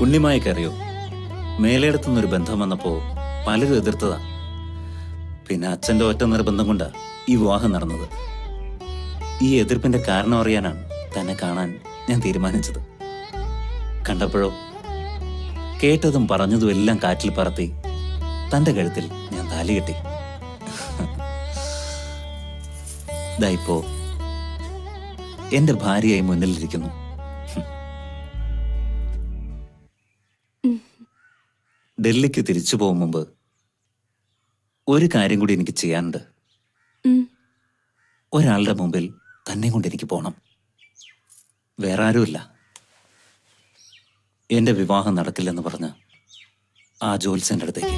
ഉണ്ണിമായക്കറിയോ മേലെടുത്തുനിന്നൊരു ബന്ധം വന്നപ്പോ പലരും എതിർത്തതാ പിന്നെ അച്ഛന്റെ ഒറ്റ നിർബന്ധം കൊണ്ടാ ഈ വിവാഹം നടന്നത് ഈ എതിർപ്പിന്റെ കാരണം അറിയാനാണ് തന്നെ കാണാൻ ഞാൻ തീരുമാനിച്ചത് കണ്ടപ്പോഴോ കേട്ടതും പറഞ്ഞതും എല്ലാം കാറ്റിൽ പറത്തി തന്റെ കഴുത്തിൽ ഞാൻ താലി കെട്ടി ദാ ഇപ്പോ എന്റെ ഭാര്യയായി മുന്നിലിരിക്കുന്നു ഡൽഹിക്ക് തിരിച്ചു പോകും മുമ്പ് ഒരു കാര്യം കൂടി എനിക്ക് ചെയ്യാനുണ്ട് ഉം. ഒരാളുടെ മുമ്പിൽ തന്നെ കൊണ്ട് എനിക്ക് പോണം വേറെ ആരുമില്ല എന്റെ വിവാഹം നടക്കില്ലെന്ന് പറഞ്ഞ് ആ ജോത്സ്യന്റെ അടുത്തേക്ക്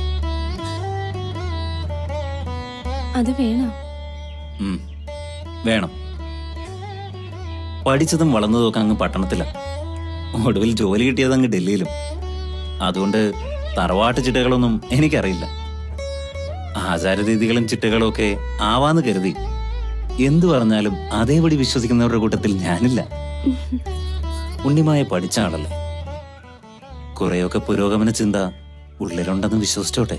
അത് വേണോ ഉം, വേണം പഠിച്ചതും വളർന്നതും ഒക്കെ അങ്ങ് പട്ടണത്തില ഒടുവിൽ ജോലി കിട്ടിയത് അങ്ങ് ഡൽഹിയിലും അതുകൊണ്ട് തറവാട്ട് ചിട്ടകളൊന്നും എനിക്കറിയില്ല ആചാരരീതികളും ചിട്ടകളും ഒക്കെ ആവാന്ന് കരുതി എന്തു പറഞ്ഞാലും അതേപടി വിശ്വസിക്കുന്നവരുടെ കൂട്ടത്തിൽ ഞാനില്ല ഉണ്ണിമായ പഠിച്ച ആളല്ലേ കുറെയൊക്കെ പുരോഗമന ചിന്ത ഉള്ളിലുണ്ടെന്ന് വിശ്വസിച്ചോട്ടെ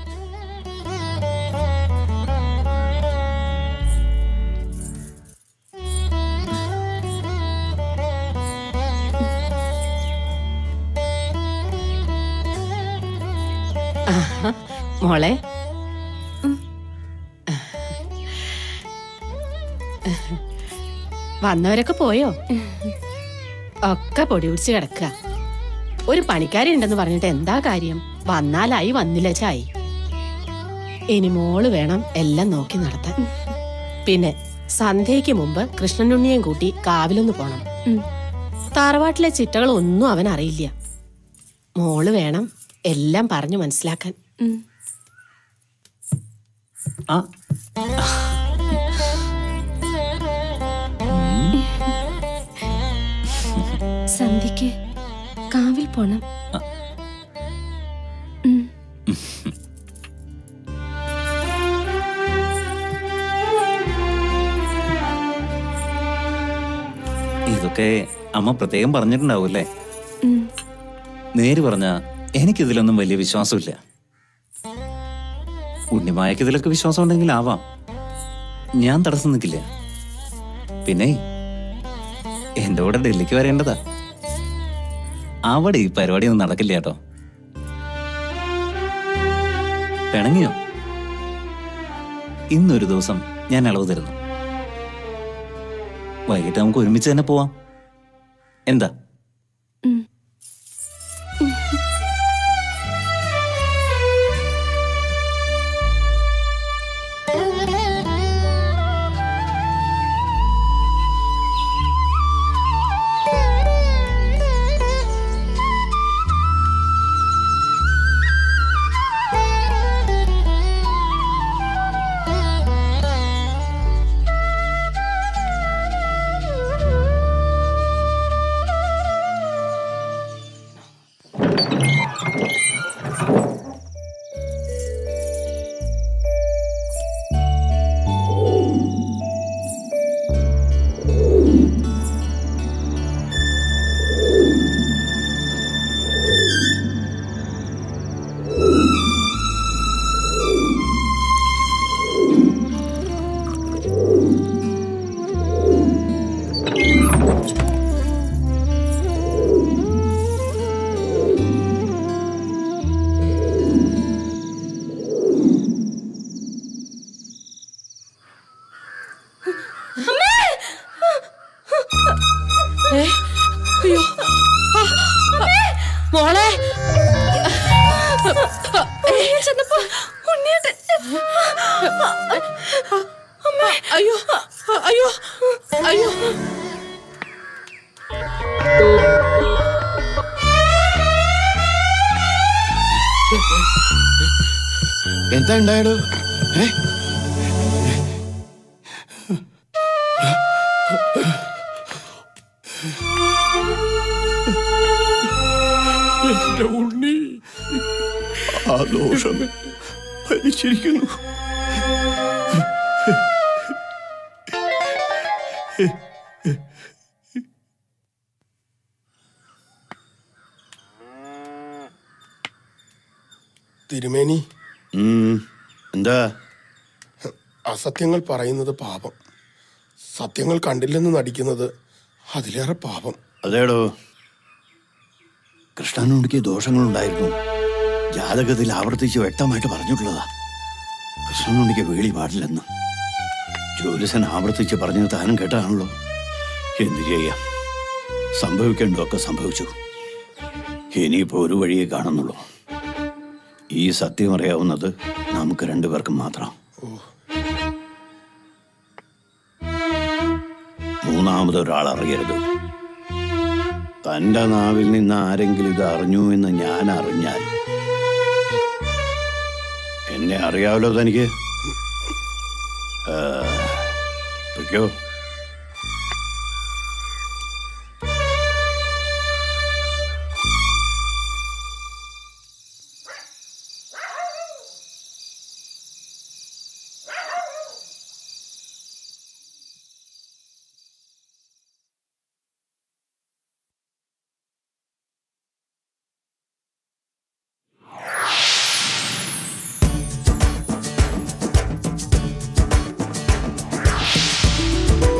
ആഹാ. മോളെ വന്നവരൊക്കെ പോയോ ഒക്കെ പൊടി പിടിച്ച് കിടക്കുക ഒരു പണിക്കാരി ഉണ്ടെന്ന് പറഞ്ഞിട്ട് എന്താ കാര്യം വന്നാലായി വന്നില്ല ചായി ഇനി മോള് വേണം എല്ലാം നോക്കി നടത്താൻ പിന്നെ സന്ധ്യയ്ക്ക് മുമ്പ് കൃഷ്ണനുണ്ണിയും കൂട്ടി കാവിലൊന്ന് പോണം ഉം. താറവാട്ടിലെ ചിട്ടകൾ ഒന്നും അവൻ അറിയില്ല മോള് വേണം എല്ലാം പറഞ്ഞു മനസ്സിലാക്കാൻ ഉം. ആ സന്ധ്യക്ക് കാവിൽ പോണം ആ. ഉം. ഇതൊക്കെ അമ്മ പ്രത്യേകം പറഞ്ഞിട്ടുണ്ടാവൂല്ലേ ഉം. നേര് പറഞ്ഞ എനിക്കിതിലൊന്നും വലിയ വിശ്വാസമില്ല ഉണ്ണിമായക്ക് ഇതിലൊക്കെ വിശ്വാസം ഉണ്ടെങ്കിൽ ആവാം ഞാൻ തടസ്സം നിൽക്കില്ല പിന്നെ എന്റെ കൂടെ ഡൽഹിക്ക് വരേണ്ടതാ അവിടെ ഈ പരിപാടിയൊന്നും നടക്കില്ല കേട്ടോ പിണങ്ങിയോ ഇന്നൊരു ദിവസം ഞാൻ അളവ് തരുന്നു വൈകിട്ട് നമുക്ക് ഒരുമിച്ച് തന്നെ പോവാം എന്താ ഉം. അയ്യോ ആ, ആ, മോളെ ചെന്നപ്പോ ഉണ്ണിയേട്ടൻ അയ്യോ അയ്യോ അയ്യോ എന്താ ഉണ്ടായടോ ഏ എന്റെ ഉണ്ണി ആ ദോഷം ഭരിച്ചിരിക്കുന്നു തിരുമേനി ഉം, എന്താ അസത്യങ്ങൾ പറയുന്നത് പാപം സത്യങ്ങൾ കണ്ടില്ലെന്ന് നടിക്കുന്നത് അതിലേറെ പാപം അതേടോ കൃഷ്ണനുണ്ടിക്ക് ദോഷങ്ങളുണ്ടായിരുന്നു ജാതകത്തിൽ ആവർത്തിച്ച് വ്യക്തമായിട്ട് പറഞ്ഞിട്ടുള്ളതാ കൃഷ്ണനുണ്ടിക്ക് വേളി പാടില്ലെന്ന് ജ്യോതിസൻ ആവർത്തിച്ച് പറഞ്ഞത് താനും കേട്ടാണല്ലോ എന്തു ചെയ്യാം സംഭവിക്കേണ്ടതൊക്കെ സംഭവിച്ചു ഇനിയിപ്പോ ഒരു വഴിയെ കാണുന്നുള്ളൂ ഈ സത്യം അറിയാവുന്നത് നമുക്ക് രണ്ടുപേർക്കും മാത്രം മൂന്നാമതൊരാൾ അറിയരുത് തന്റെ നാവിൽ നിന്ന് ആരെങ്കിലും ഇത് അറിഞ്ഞു എന്ന് ഞാൻ അറിഞ്ഞാൽ എന്നെ അറിയാമല്ലോ തനിക്ക് ആ, പൊയ്ക്കോ ആ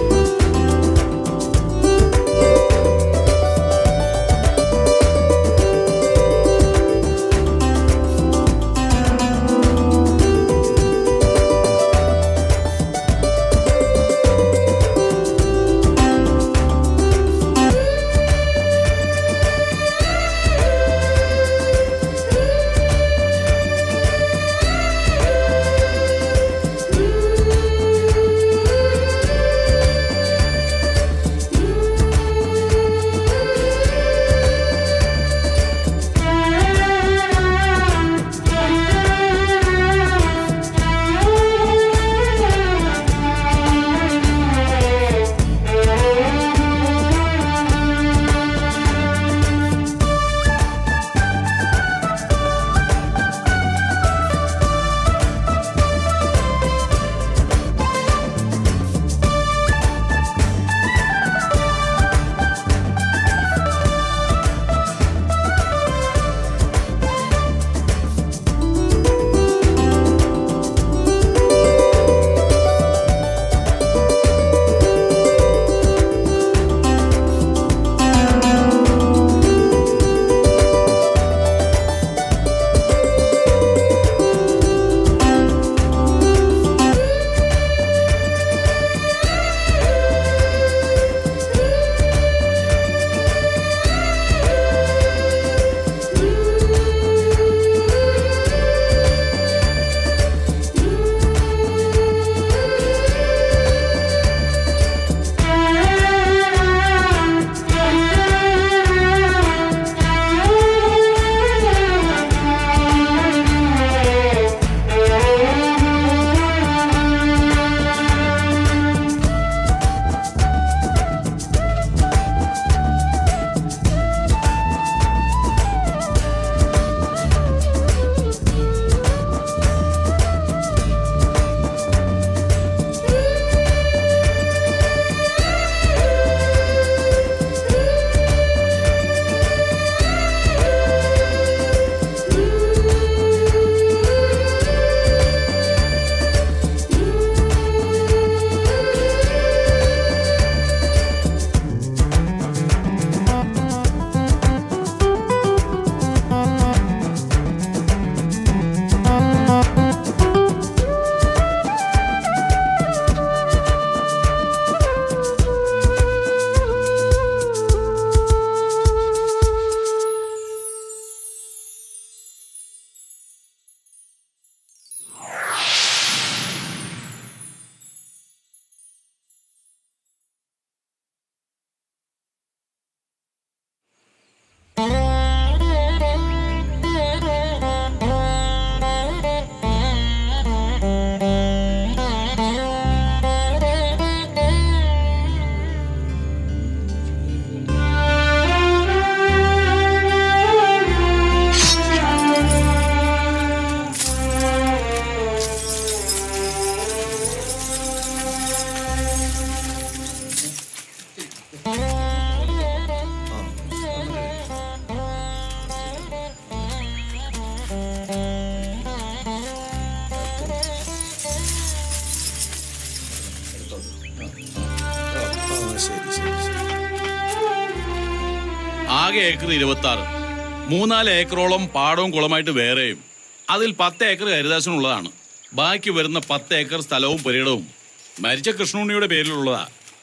ആകെ ഏക്കർ ഇരുപത്തി ആറ് മൂന്നാല് ഏക്കറോളം പാടവും കുളമായിട്ട് വേറെയും അതിൽ പത്ത് ഏക്കർ ഹരിദാസനുള്ളതാണ് ബാക്കി വരുന്ന പത്ത് ഏക്കർ സ്ഥലവും പുരയിടവും മരിച്ച കൃഷ്ണുണ്ണിയുടെ പേരിലുള്ളതാ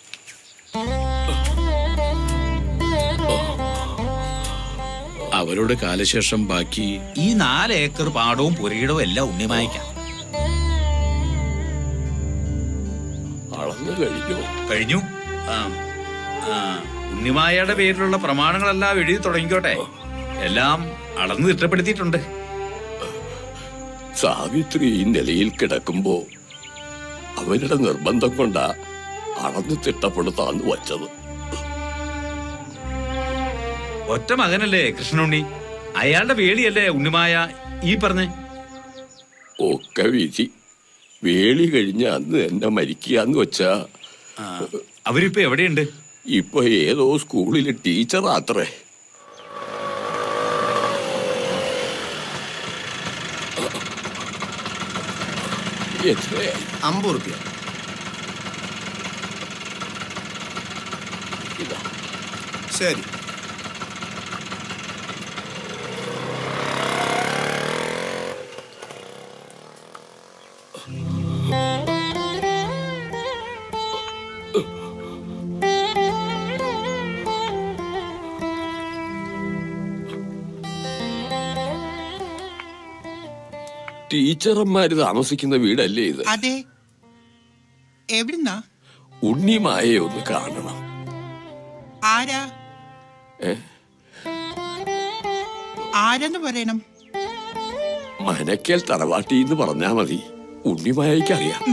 അവരുടെ കാലശേഷം ബാക്കി ഈ നാല് ഏക്കർ പാടവും പുരയിടവും എല്ലാം ഉണ്ണിമായിക്കാം അളന്നു കഴിഞ്ഞു കഴിഞ്ഞു ആ, ആ, ഉണ്ണിമായയുടെ പേരിലുള്ള പ്രമാണങ്ങളെല്ലാം എഴുതി തുടങ്ങിക്കോട്ടെ എല്ലാം അളന്ന് തിട്ടപ്പെടുത്തിയിട്ടുണ്ട് സാവിത്രി ഈ നിലയിൽ കിടക്കുമ്പോ അവരുടെ നിർബന്ധം കൊണ്ടാ അളന്ന് തിട്ടപ്പെടുത്താന്ന് വച്ചത് ഒറ്റ മകനല്ലേ കൃഷ്ണുണ്ണി അയാളുടെ വേളിയല്ലേ ഉണ്ണിമായ ഈ പറഞ്ഞേ ഒക്കെ വിധി വേളി കഴിഞ്ഞ അന്ന് എന്നെ മരിക്കാന്ന് വെച്ചാ ആ, അവരിപ്പോ എവിടെയുണ്ട് ഇപ്പൊ ഏതോ സ്കൂളിലെ ടീച്ചറാത്രേ എത്രയായി അമ്പത് റുപ്യ ഇതാ ശരി ടീച്ചർമാര് താമസിക്കുന്ന വീടല്ലേ ഇത് അതെ എവിടുന്നാ ഉണ്ണിമായെ ഒന്ന് കാണണം ആരാ ഏ? ആരെന്ന് പറയണം മനക്കൽ തറവാട്ടി എന്ന് പറഞ്ഞാ മതി ഉണ്ണിമായയ്ക്ക് അറിയാം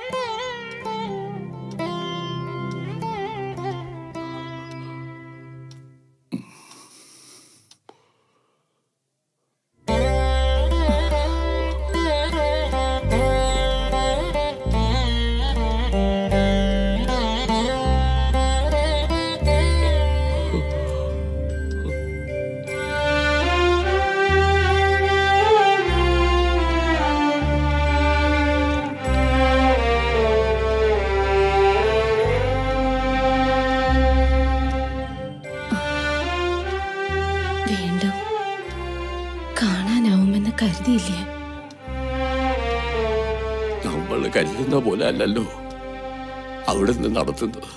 വീണ്ടും കാണാനാവുമെന്ന് കരുതിയില്ലേ നമ്മൾ കരുതുന്ന പോലെ അല്ലല്ലോ അവിടെ നിന്ന് നടത്തുന്നത്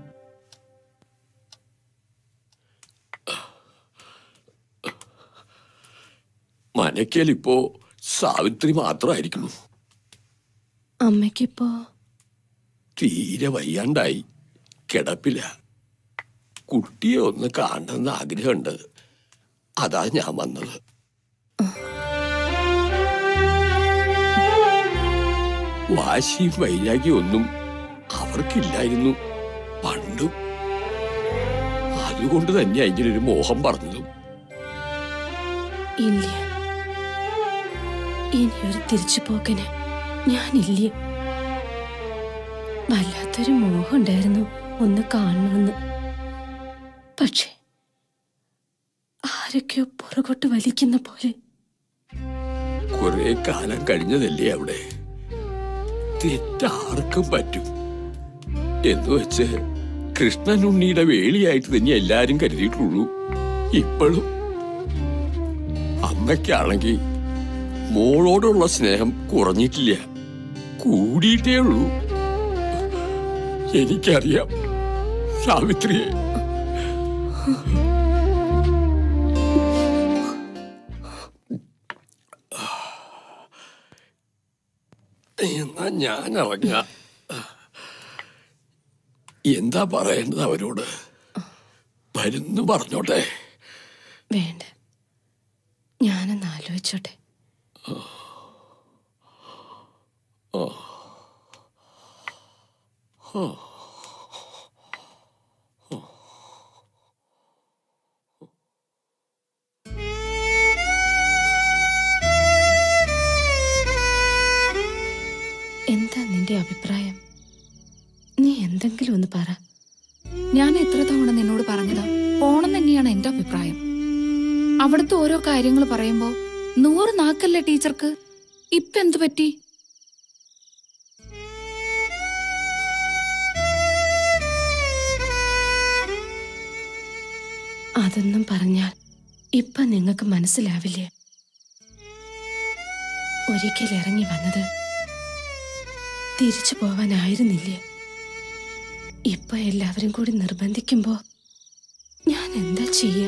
മനക്കൽ ഇപ്പോ സാവിത്രി മാത്രമായിരിക്കുന്നു അമ്മയ്ക്കിപ്പോ തീരെ വയ്യാണ്ടായി കിടപ്പില്ല കുട്ടിയെ ഒന്ന് കാണണമെന്ന് ആഗ്രഹമുണ്ട് അതാ ഞാൻ വന്നത് വാശിയും വൈരാഗ്യം ഒന്നും അവർക്കില്ലായിരുന്നു പണ്ടും അതുകൊണ്ട് തന്നെയാ ഇങ്ങനൊരു മോഹം പറഞ്ഞതും ഇല്ല ഇനിയൊരു തിരിച്ചുപോക്കന് ഞാനില്ല വല്ലാത്തൊരു മോഹം ഉണ്ടായിരുന്നു ഒന്ന് കാണണമെന്ന് പക്ഷെ ആരൊക്കെയോ പുറകോട്ട് വലിക്കുന്ന പോലെ കുറെ കാലം കഴിഞ്ഞതല്ലേ അവിടെ തെറ്റാർക്കും പറ്റും എന്ന് വെച്ച് കൃഷ്ണനുണ്ണിയുടെ വേളിയായിട്ട് തന്നെ എല്ലാരും കരുതിയിട്ടുള്ളൂ ഇപ്പോഴും അമ്മയ്ക്കാണെങ്കിൽ മോളോടുള്ള സ്നേഹം കുറഞ്ഞിട്ടില്ല കൂടിയിട്ടേ ഉള്ളൂ എനിക്കറിയാം സാവിത്രിയെ എന്നാ ഞാൻ ഇറങ്ങ എന്താ പറയേണ്ടത് അവരോട് വരുന്നു പറഞ്ഞോട്ടെ വേണ്ട ഞാനൊന്ന് ആലോചിച്ചോട്ടെ എന്താ നിന്റെ അഭിപ്രായം നീ എന്തെങ്കിലും ഒന്ന് പറ ഞാൻ എത്ര തവണ നിന്നോട് പറഞ്ഞതാ പോണം തന്നെയാണ് എന്റെ അഭിപ്രായം അവിടുത്തെ ഓരോ കാര്യങ്ങൾ പറയുമ്പോ നൂറ് നാക്കല്ലേ ടീച്ചർക്ക് ഇപ്പൊ എന്തു പറ്റി അതൊന്നും പറഞ്ഞാൽ ഇപ്പൊ നിങ്ങൾക്ക് മനസ്സിലാവില്ലേ ഒരിക്കൽ ഇറങ്ങി വന്നത് തിരിച്ചു പോവാനായിരുന്നില്ലേ ഇപ്പൊ എല്ലാവരും കൂടി നിർബന്ധിക്കുമ്പോ ഞാൻ എന്താ ചെയ്യാ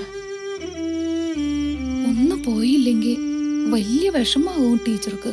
ഒന്ന് പോയില്ലെങ്കിൽ വലിയ വിഷമാവും ടീച്ചർക്ക്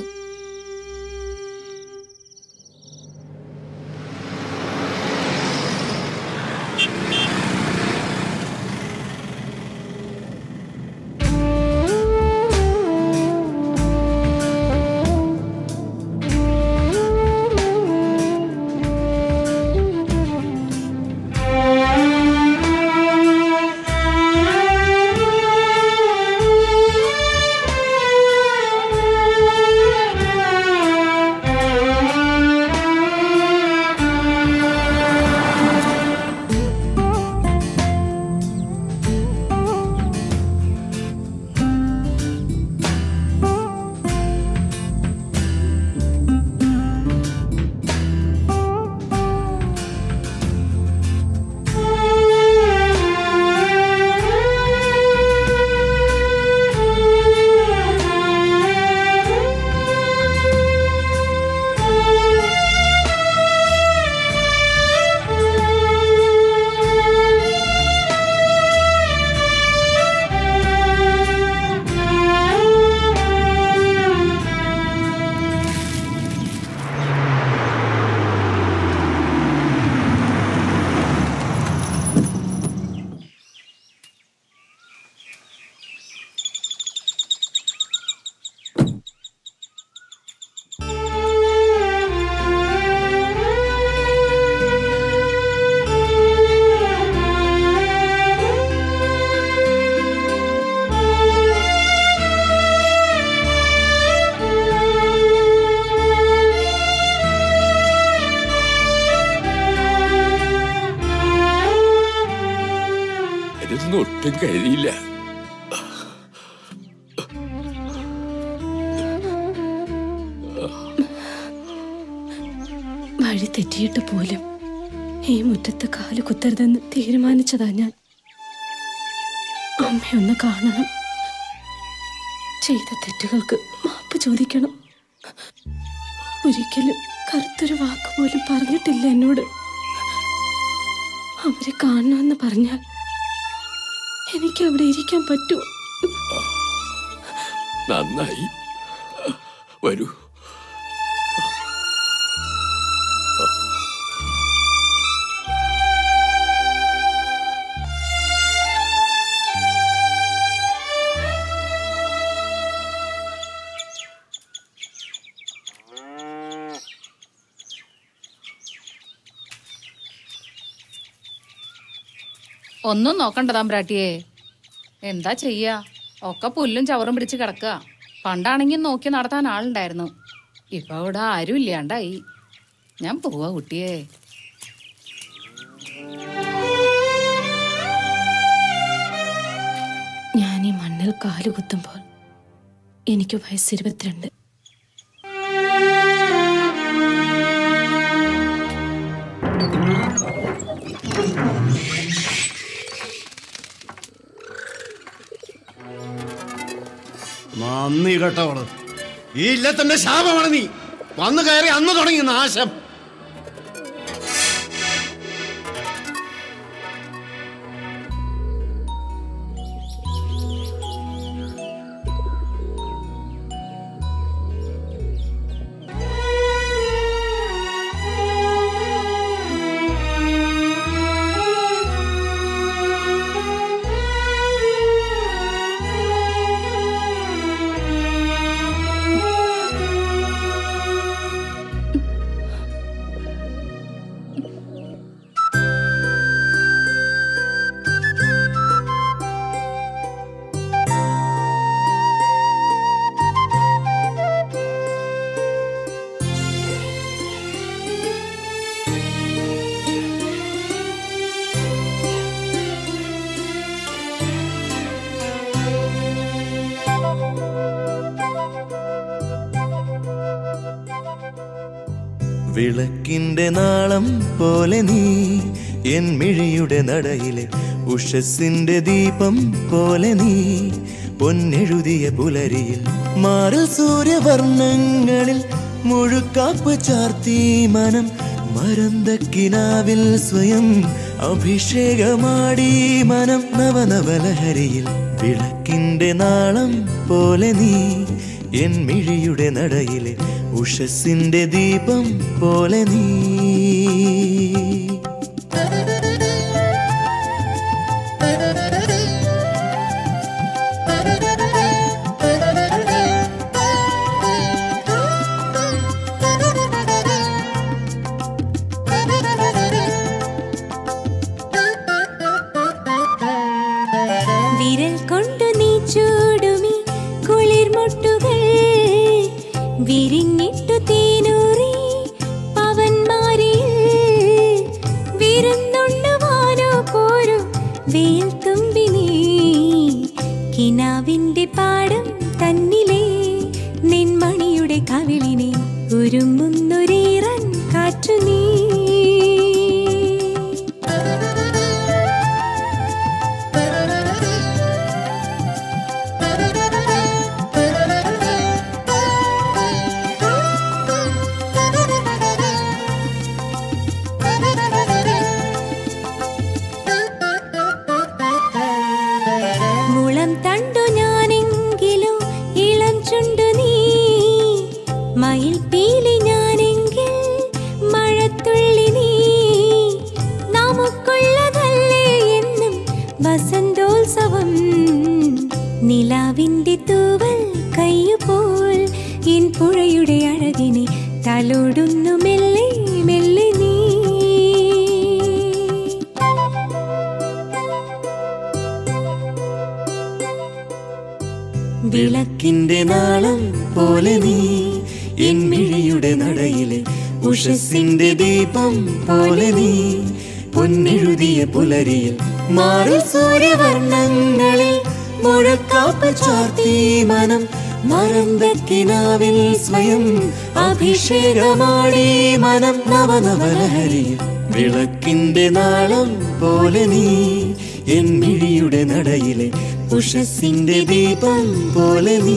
ഇതൊന്നും ഒട്ടും കഴിയില്ല വഴി തെറ്റിയിട്ട് പോലും ഈ മുറ്റത്ത് കാല് കുത്തരുതെന്ന് തീരുമാനിച്ചതാ ഞാൻ അമ്മയൊന്ന് കാണണം ചെയ്ത തെറ്റുകൾക്ക് മാപ്പ് ചോദിക്കണം ഒരിക്കലും കറുത്തൊരു വാക്ക് പോലും പറഞ്ഞിട്ടില്ല എന്നോട് അവരെ കാണണമെന്ന് പറഞ്ഞാൽ എനിക്ക് അവിടെ ഇരിക്കാൻ പറ്റുമോ നന്നായി വരൂ ഒന്നും നോക്കണ്ട തമ്പ്രാട്ടിയെ എന്താ ചെയ്യാ ഒക്കെ പുല്ലും ചവറും പിടിച്ച് കിടക്കുക പണ്ടാണെങ്കിൽ നോക്കി നടത്താൻ ആളുണ്ടായിരുന്നു ഇപ്പൊ ഇവിടെ ആരും ഇല്ലാണ്ടായി ഞാൻ പോവാ കുട്ടിയെ ഞാൻ ഈ മണ്ണിൽ കാല് കുത്തുമ്പോൾ എനിക്ക് വയസ്സ് ഇരുപത്തിരണ്ട് നന്ദി കേട്ടവള് ഈ ഇല്ലത്തിന്റെ ശാപമാണ് നീ വന്നു കയറി അന്ന് തുടങ്ങി നാശം വിളക്കിന്റെ നാളം പോലെ നീ എൻ മിഴിയുടെ നടയിലെ ഉഷസ്സിന്റെ ദീപം പോലെ നീ പൊന്നെഴുതിയ പുലരിയിൽ മാറിൽ സൂര്യവർണ്ണങ്ങളിൽ മുഴുക്കാപ്പ് ചാർത്തി മനം മരന്തക്കിനാവിൽ സ്വയം അഭിഷേകമാടി മനം നവനവലഹരിയിൽ വിളക്കിന്റെ നാളം പോലെ നീ എൻ മിഴിയുടെ നടയിലെ ഉഷസ്സിന്റെ ദീപം പോലെ നീ വിരൽ കൊണ്ടു നീ ചൂടുമി കുളിർമുട്ടുകൾ വിരിഞ്ഞിട്ടു തേനൂറി പവന്മാരിൽ വിരുന്നുണ്ണുവാനോ പോരു വെയിൽ തുമ്പി നീ കിനാവിന്റെ പാടം തന്നിലെ നിൻമണിയുടെ കവിളിനെ ഉരുമുന്നൊരീറൻ കാറ്റു നീ മുളം തണ്ടു ഞാനെങ്കിലോ ഇളം ചുണ്ടു നീ മയിൽ പീലി ഞാനെങ്കിൽ മഴത്തുള്ളി നീ നമുക്കുള്ളതല്ലേ എന്നും വസന്തോത്സവം നിലാവിന്റെ തൂവൽ കയ്യുപോൽ എൻ പുഴയുടെ അഴകിനെ തലോടുന്നു മെല്ലെ മെല്ലെ നീ വിളക്കിന്റെ നാളം പോലെ നീ എൻ മിഴിയുടെ നടയിലെ ഉഷസ്സിന്റെ ദീപം പോലെ നീ പൊന്നെഴുതിയ പുലരിയിൽ മാറി സൂര്യവർണ്ണങ്ങളിൽ മുഴക്കാപ്പ് ചാർത്തി മനം മരന്തക്കിനാവിൽ സ്വയം അഭിഷേകമാടി മനം നവനവലഹരിയിൽ വിളക്കിന്റെ നാളം പോലെ നീ എൻ മിഴിയുടെ നടയിലെ ഉഷസ്സിന്റെ ദീപം പോലെ നീ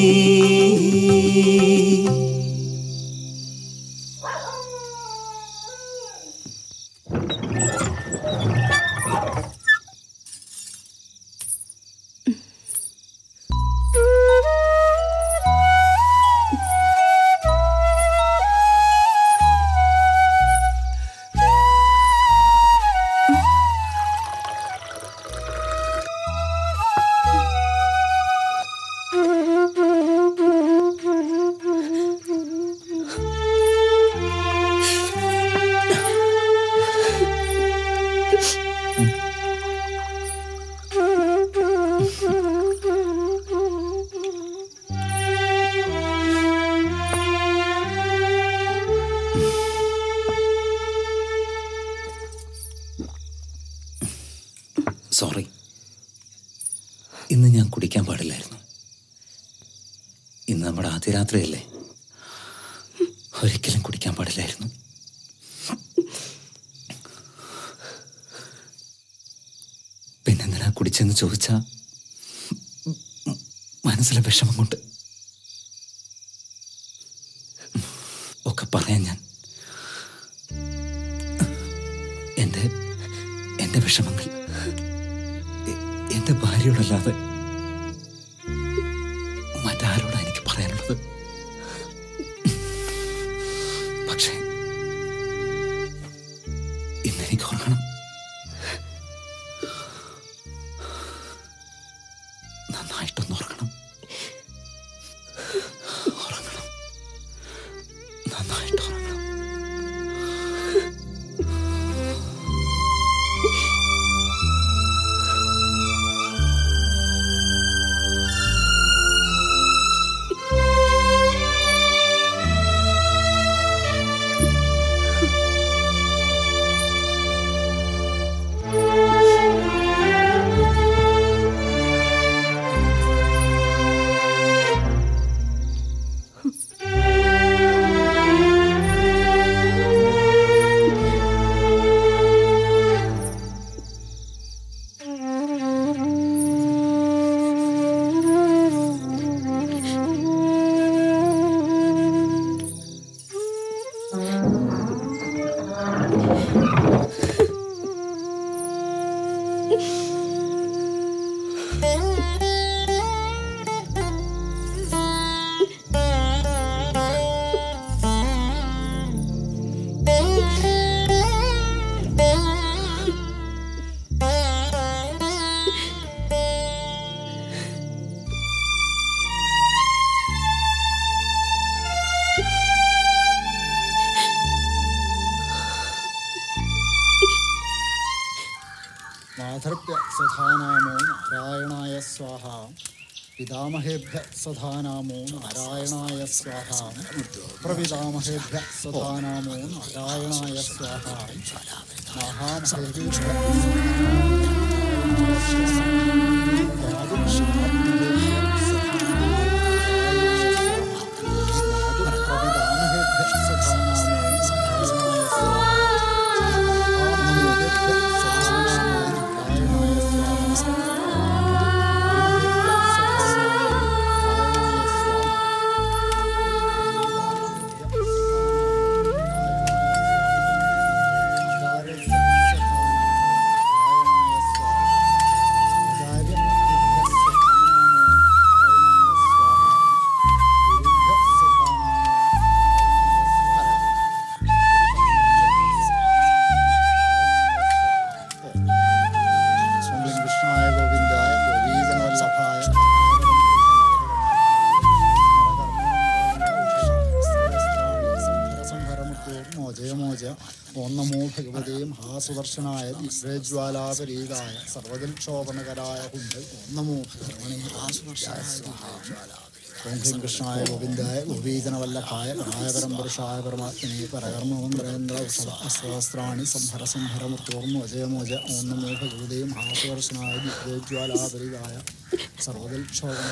സോറി ഇന്ന് ഞാൻ കുടിക്കാൻ പാടില്ലായിരുന്നു ഇന്ന് നമ്മുടെ ആദ്യ രാത്രിയല്ലേ ഒരിക്കലും കുടിക്കാൻ പാടില്ലായിരുന്നു പിന്നെന്തിനാ കുടിച്ചെന്ന് ചോദിച്ചാ മനസ്സിലെ വിഷമം കൊണ്ട് ഒക്കെ പറയാൻ ഞാൻ എൻ്റെ എൻ്റെ വിഷമങ്ങൾ എ- എൻ്റെ ഭാര്യയോടല്ലാതെ മറ്റാരോടാ എനിക്ക് പറയാനുള്ളത് പക്ഷേ ഇന്ന് എനിക്ക് ഉറങ്ങണം നന്നായിട്ടൊന്ന് ഉറങ്ങണം ഉറങ്ങണം നന്നായിട്ട് ഉറങ്ങണം മാതൃഭ്യ സധാനാമോ നാരായണായ സ്വാഹ പിതാമഹേഭ്യ സധാനാമോ നാരായണായ സ്വാഹ പ്രപിതാമഹേഭ്യ സധാനാമോ നാരായണായ സ്വാഹ മഹാമഹേഭ്യ സ്വന്തം കൃഷ്ണായ ഗോവിന്ദായ ഗോപീജനവല്ലഭായ മോചയമോച ഓം നമോ ഭഗവതേ മഹാസുദർശനായ ദിവ്യജ്വാലാപരീതായ സർവജൽക്ഷോഭണകരായ കുണ്ട് ഓം നമോ ഭഗവണേ ഓം ഹ്രീം കൃഷ്ണായ ഗോവിന്ദായ ഗോപീജനവല്ലഭായ ഗണായപരം പുരുഷായ പരമാത്മനെ പരകർമ്മേന്ദ്ര സഹസ്രാണി സംഹര സംഹര മുത്തോർന്നു അജയമോജ ഓം നമോ ഭഗവതേ മഹാസുദർശനായ ദിവ്യജ്വാലാപരീതായ സർവജൽക്ഷോഭണ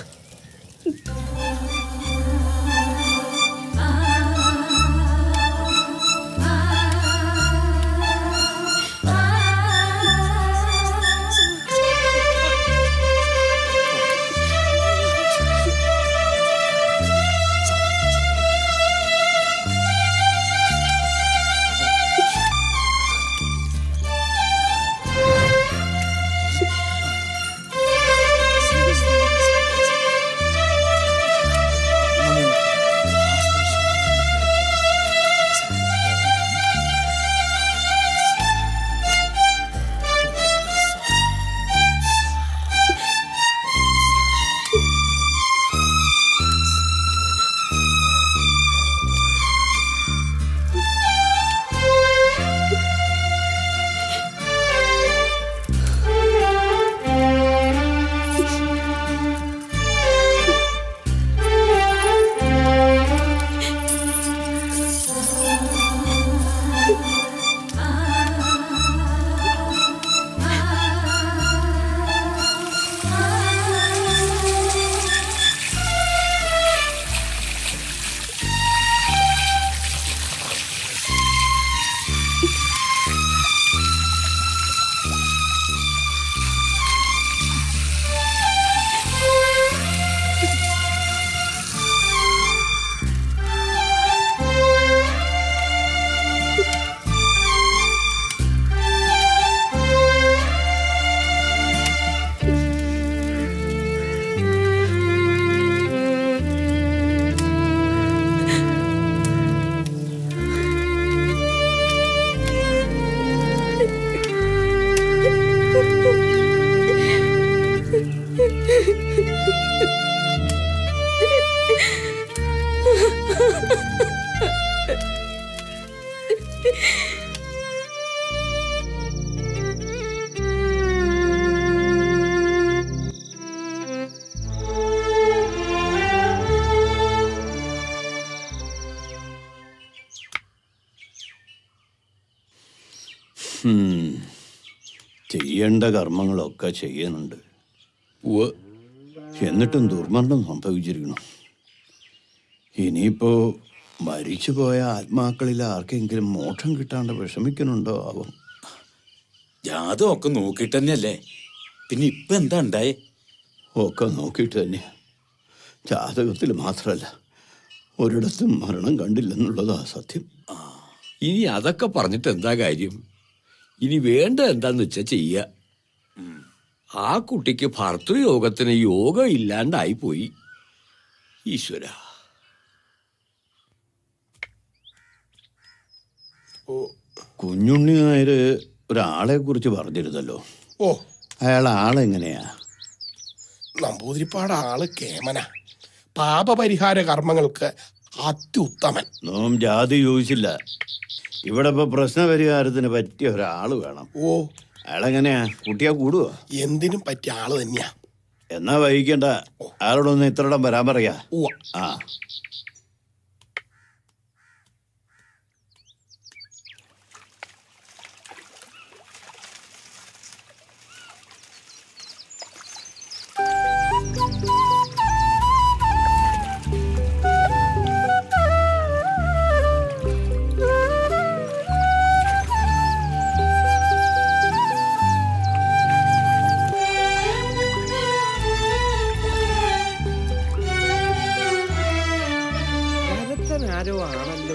ഉം. ചെയ്യേണ്ട കർമ്മങ്ങളൊക്കെ ചെയ്യുന്നുണ്ട് എന്നിട്ടും ദുർമരണം സംഭവിച്ചിരിക്കണം ഇനിയിപ്പോ മരിച്ചുപോയ ആത്മാക്കളിൽ ആർക്കെങ്കിലും മോക്ഷം കിട്ടാണ്ട് വിഷമിക്കുന്നുണ്ടോ ആവോ ജാതം ഒക്കെ നോക്കിയിട്ട് തന്നെയല്ലേ പിന്നെ ഇപ്പൊ എന്താ ഉണ്ടായേ ഒക്കെ നോക്കിയിട്ട് തന്നെ ജാതകത്തിൽ മാത്രമല്ല ഒരിടത്തും മരണം കണ്ടില്ലെന്നുള്ളതാ സത്യം ഇനി അതൊക്കെ പറഞ്ഞിട്ട് എന്താ കാര്യം ഇനി വേണ്ട എന്താന്ന് വെച്ചാ ചെയ്യ ആ കുട്ടിക്ക് ഭർത്തൃയോഗത്തിന് യോഗം ഇല്ലാണ്ടായി പോയി ഈശ്വര കുഞ്ഞുണ്ണി നായർ ഒരാളെ കുറിച്ച് പറഞ്ഞിരുന്നല്ലോ ഓ അയാൾ ആളെങ്ങനെയാ നമ്പൂതിരിപ്പാട് ആള് കേമന പാപപരിഹാര കർമ്മങ്ങൾക്ക് അത്യുത്തമൻ നോം ജാതി ചോദിച്ചില്ല ഇവിടെ ഇപ്പൊ പ്രശ്നപരിഹാരത്തിന് പറ്റിയ ഒരാൾ വേണം ഓ അയാളെങ്ങനെയാ കുട്ടിയാ കൂടുവോ എന്തിനും പറ്റിയ ആള് തന്നെയാ എന്നാ വൈകിക്കണ്ട അയാളോടൊന്ന് ഇത്രയിടം വരാൻ പറയാ ആ ആരോ ആണല്ലോ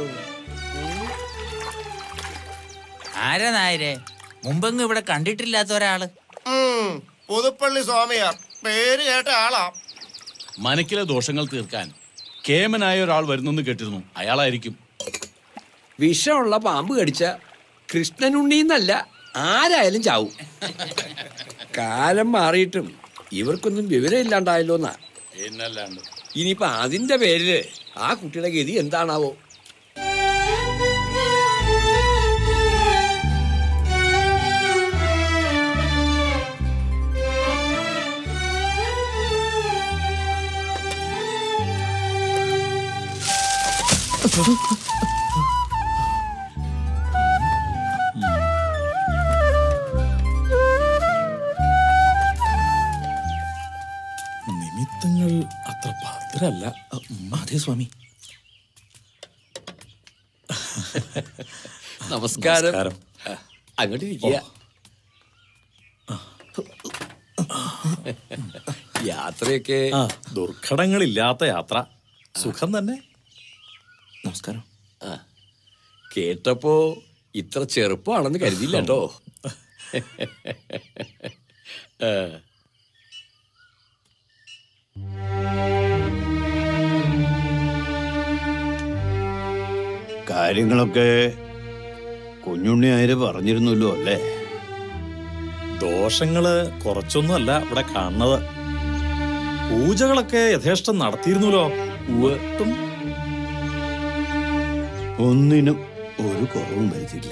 ആരാ നായരെ മുമ്പെങ്ങും ഇവിടെ കണ്ടിട്ടില്ലാത്ത ഒരാള് പുതുപ്പള്ളി സ്വാമിയാർ പേര് കേട്ട ആളാ മനക്കിലെ ദോഷങ്ങൾ തീർക്കാൻ കേമനായ ഒരാൾ വരുന്നെന്ന് കേട്ടിരുന്നു അയാളായിരിക്കും വിഷമുള്ള പാമ്പ് കടിച്ച കൃഷ്ണനുണ്ണീന്നല്ല ആരായാലും ചാവും കാലം മാറിയിട്ടും ഇവർക്കൊന്നും വിവരമില്ലാണ്ടായല്ലോ എന്നാ എന്നല്ലാണ്ട് ഇനിയിപ്പൊ അതിന്റെ പേരില് ആ കുട്ടിയുടെ ഗതി എന്താണാവോ നിമിത്തങ്ങൾ അത്ര ഭദ്രല്ല അതെ സ്വാമി നമസ്കാരം നമസ്കാരം. അങ്ങോട്ട് ഇരിക്കുക യാത്രയൊക്കെ ആ ദുർഘടങ്ങളില്ലാത്ത യാത്ര സുഖം തന്നെ നമസ്കാരം ആ കേട്ടപ്പോ ഇത്ര ചെറുപ്പമാണെന്ന് കരുതിയില്ല കേട്ടോ ആ, കാര്യങ്ങളൊക്കെ കുഞ്ഞുണ്ണി ആര് പറഞ്ഞിരുന്നല്ലോ അല്ലേ ദോഷങ്ങള് കുറച്ചൊന്നുമല്ല ഇവിടെ കാണുന്നത് പൂജകളൊക്കെ യഥേഷ്ടം നടത്തിയിരുന്നല്ലോ ഒട്ടും ഒന്നിനും ഒരു കുറവും വരുത്തില്ല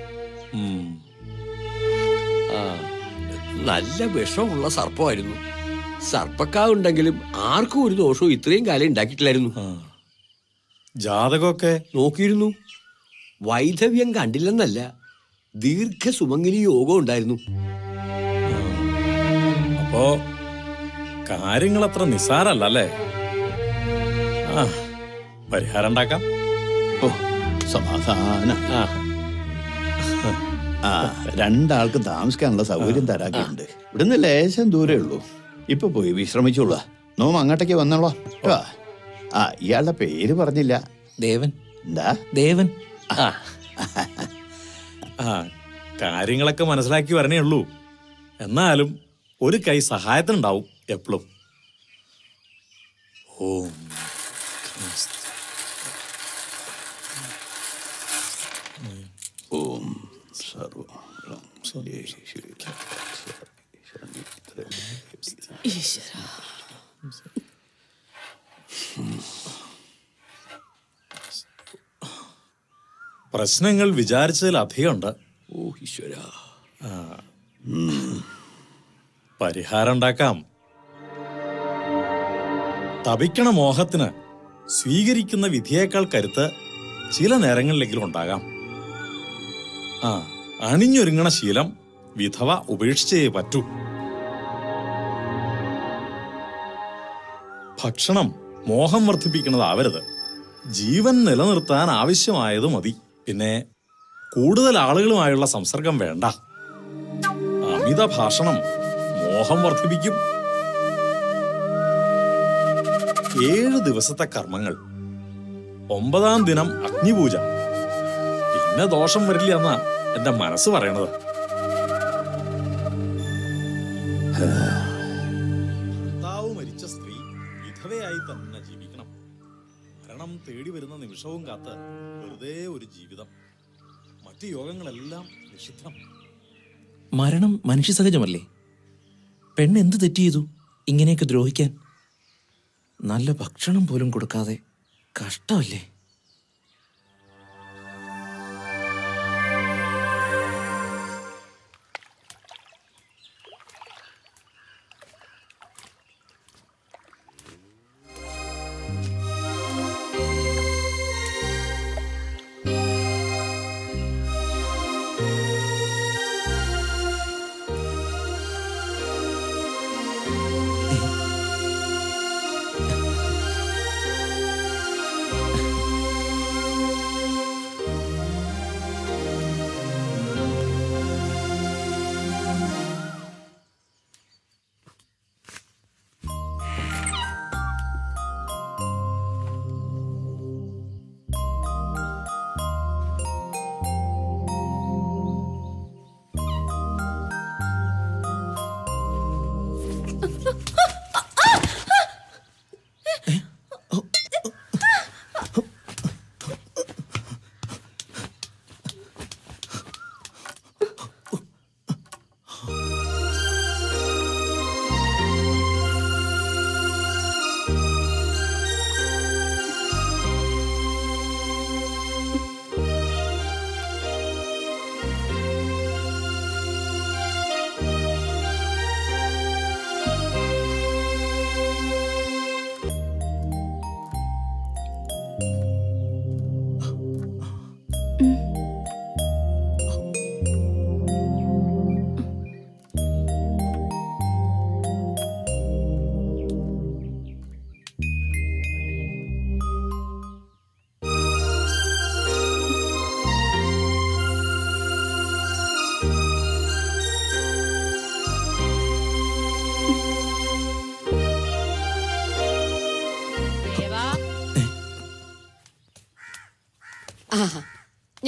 ആ, നല്ല വിഷമുള്ള സർപ്പമായിരുന്നു സർപ്പക്കാവുണ്ടെങ്കിലും ആർക്കും ഒരു ദോഷവും ഇത്രയും കാലം ഉണ്ടാക്കിയിട്ടില്ലായിരുന്നു ജാതകമൊക്കെ നോക്കിയിരുന്നു വൈധവ്യം കണ്ടില്ലെന്നല്ല ദീർഘസുമംഗലി യോഗം ഉണ്ടായിരുന്നു അപ്പോ കാര്യങ്ങൾ അത്ര നിസ്സാരല്ല അല്ലേ ആ പരിഹാരം ഉണ്ടാക്കാം ഓ സമാധാന ആ രണ്ടാൾക്ക് താമസിക്കാനുള്ള സൗകര്യം തരാക്കുണ്ട് ഇവിടുന്ന് ലേശം ദൂരേ ഉള്ളൂ ഇപ്പൊ പോയി വിശ്രമിച്ചോളൂ നോം അങ്ങോട്ടേക്ക് വന്നോളോ കേട്ടോ ആ ഇയാളുടെ പേര് പറഞ്ഞില്ല ദേവൻ എന്താ ദേവൻ ആ കാര്യങ്ങളൊക്കെ മനസ്സിലാക്കി വരണേ ഉള്ളൂ എന്നാലും ഒരു കൈ സഹായത്തിനുണ്ടാവും എപ്പോഴും ഓം ഓം സർവ ഈശ്വര പ്രശ്നങ്ങൾ വിചാരിച്ചതിലധികമുണ്ട് ഓ ഈശ്വര ആ. പരിഹാരം ഉണ്ടാക്കാം തപിക്കണ മോഹത്തിന് സ്വീകരിക്കുന്ന വിധിയേക്കാൾ കരുത്ത് ചില നേരങ്ങളിലെങ്കിലും ഉണ്ടാകാം ആ അണിഞ്ഞൊരുങ്ങണ ശീലം വിധവ ഉപേക്ഷിച്ചേ പറ്റൂ ഭക്ഷണം മോഹം വർദ്ധിപ്പിക്കുന്നതാവരുത് ജീവൻ നിലനിർത്താൻ ആവശ്യമായത് മതി പിന്നെ കൂടുതൽ ആളുകളുമായുള്ള സംസർഗം വേണ്ട അമിത ഭാഷണം മോഹം വർദ്ധിപ്പിക്കും ഏഴ് ദിവസത്തെ കർമ്മങ്ങൾ ഒമ്പതാം ദിനം അഗ്നിപൂജ പിന്നെ ദോഷം വരില്ല എന്നാ എന്റെ മനസ്സ് പറയണത് ഭർത്താവ് മരിച്ച സ്ത്രീ വിധവയായി തന്നെ ജീവിക്കണം മരണം തേടി വരുന്ന നിമിഷവും കാത്ത് വെറുതെ ഒരു ജീവിതം മറ്റു യോഗങ്ങളെല്ലാം നിഷിദ്ധം മരണം മനുഷ്യ സഹജമല്ലേ പെണ്ണ് എന്ത് തെറ്റ് ചെയ്തു ഇങ്ങനെയൊക്കെ ദ്രോഹിക്കാൻ നല്ല ഭക്ഷണം പോലും കൊടുക്കാതെ കഷ്ടമല്ലേ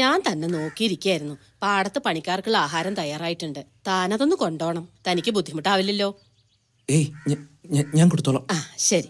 ഞാൻ തന്നെ നോക്കിയിരിക്കായിരുന്നു പാടത്ത് പണിക്കാർക്കുള്ള ആഹാരം തയ്യാറായിട്ടുണ്ട് താനതൊന്ന് കൊണ്ടോണം തനിക്ക് ബുദ്ധിമുട്ടാവില്ലല്ലോ ഏയ് ഞ- ഞ- ഞാൻ കൊടുത്തോളാം ആ ശരി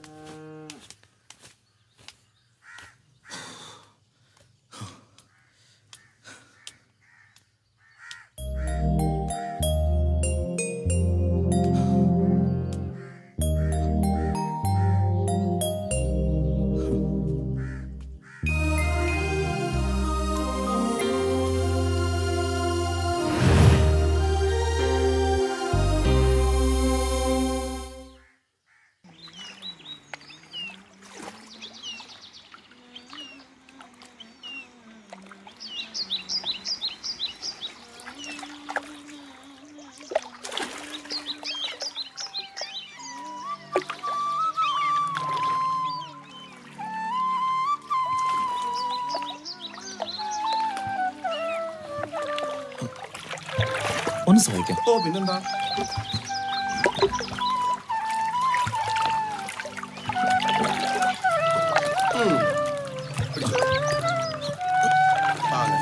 ഒന്ന് സഹായിക്കാം ഓ പിന്നെന്താ ഉം. പിടിച്ചോ. ആ, അതെ.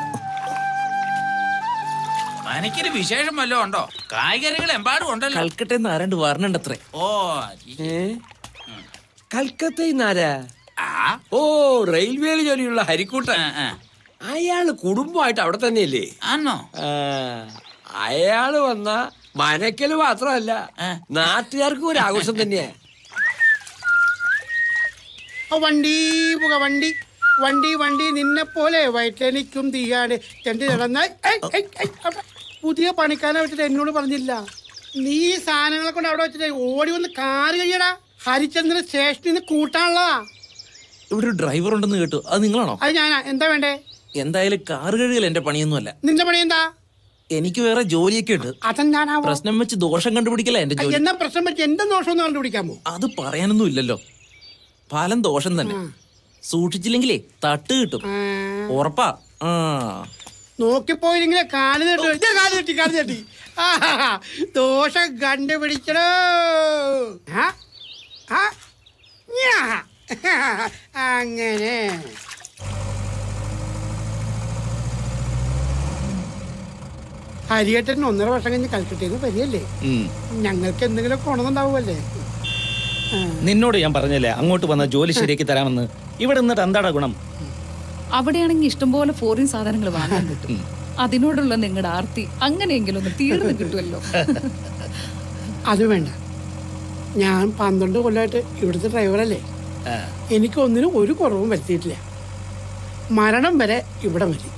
മനക്കൊരു വിശേഷം വല്ലതും ഉണ്ടോ കായ്കറികൾ എമ്പാടും ഉണ്ടല്ലോ കൽക്കട്ടയിൽ ആരാണ്ട് വരണണ്ടത്രേ ഓ കൽക്കത്തയിൽ നിന്നാരാ ഓ റെയിൽവേയിൽ ജോലിയുള്ള ഹരിക്കൂട്ടൻ അയാള് കുടുംബമായിട്ട് അവിടെ തന്നെയല്ലേ ആണോ അയാള് വന്ന മനക്കല് മാത്രമല്ല നാട്ടുകാർക്കും ഒരു ആഘോഷം തന്നെയാ ആ വണ്ടി പുക വണ്ടി വണ്ടി വണ്ടി നിന്നെ പോലെ വയറ്റനിക്കും തീയാണ് ചെണ്ടി നടന്നാൽ ഏയ്, ഏയ്, ഏയ്, അവിടെ. പുതിയ പണിക്കാരനെ വെച്ചിട്ട് എന്നോട് പറഞ്ഞില്ല നീ ഈ സാധനങ്ങളെ കൊണ്ട് അവിടെ വെച്ചിട്ട് ഓടി വന്ന് കാറ് കഴിയടാ ഹരിചന്ദ്രൻ സ്റ്റേഷനിൽ നിന്ന് കൂട്ടാനുള്ളതാ ഇവിടെ ഒരു ഡ്രൈവർ ഉണ്ടെന്ന് കേട്ടു അത് നിങ്ങളാണോ അത് ഞാനാ എന്താ വേണ്ടേ എന്തായാലും കാർ കഴുകൽ എന്റെ പണിയൊന്നുമല്ല നിന്റെ പണി എന്താ എനിക്ക് വേറെ ജോലിയൊക്കെ ഉണ്ട് അതെന്താണാവോ പ്രശ്നം വെച്ച് ദോഷം കണ്ടുപിടിക്കല എന്റെ ജോലി എന്നാ പ്രശ്നം പറ്റി എന്റെ ദോഷം ഒന്ന് കണ്ടുപിടിക്കാമോ അത് പറയാനൊന്നും ഇല്ലല്ലോ ഫലം ദോഷം തന്നെ സൂക്ഷിച്ചില്ലെങ്കിലേ തട്ട് കിട്ടും ഉറപ്പാ ആ നോക്കിപ്പോയില്ലെങ്കിലേ കാല് തട്ടി ദേ കാല് തട്ടി കാല് തട്ടി ആഹാ, ദോഷം കണ്ടുപിടിക്കണോ ആ? ആ? ഞാ. അങ്ങനെ ഹരിയേട്ടൻ ഒന്നര വർഷം കഴിഞ്ഞ് കൽക്കട്ടയിൽ വരികയല്ലേ ഞങ്ങൾക്ക് എന്തെങ്കിലും ഗുണമെന്നുണ്ടാവുമല്ലേ നിന്നോട് ഞാൻ പറഞ്ഞല്ലേ അങ്ങോട്ട് വന്ന ജോലി ശരിയാക്കി തരാമെന്ന് ഇവിടെ നിന്നിട്ട് എന്താടാ ഗുണം അവിടെയാണെങ്കിൽ ഇഷ്ടംപോലെ ഫോറിൻ സാധനങ്ങൾ വാങ്ങാൻ കിട്ടും അതിനോടുള്ള നിങ്ങളുടെ ആർത്തി അങ്ങനെയെങ്കിലും ഒന്ന് തീർന്നു കിട്ടുമല്ലോ അത് വേണ്ട ഞാൻ പന്ത്രണ്ട് കൊല്ലമായിട്ട് ഇവിടുത്തെ ഡ്രൈവറല്ലേ എനിക്ക് ഒന്നിനും ഒരു കുറവും വരുത്തിയിട്ടില്ല മരണം വരെ ഇവിടെ മതി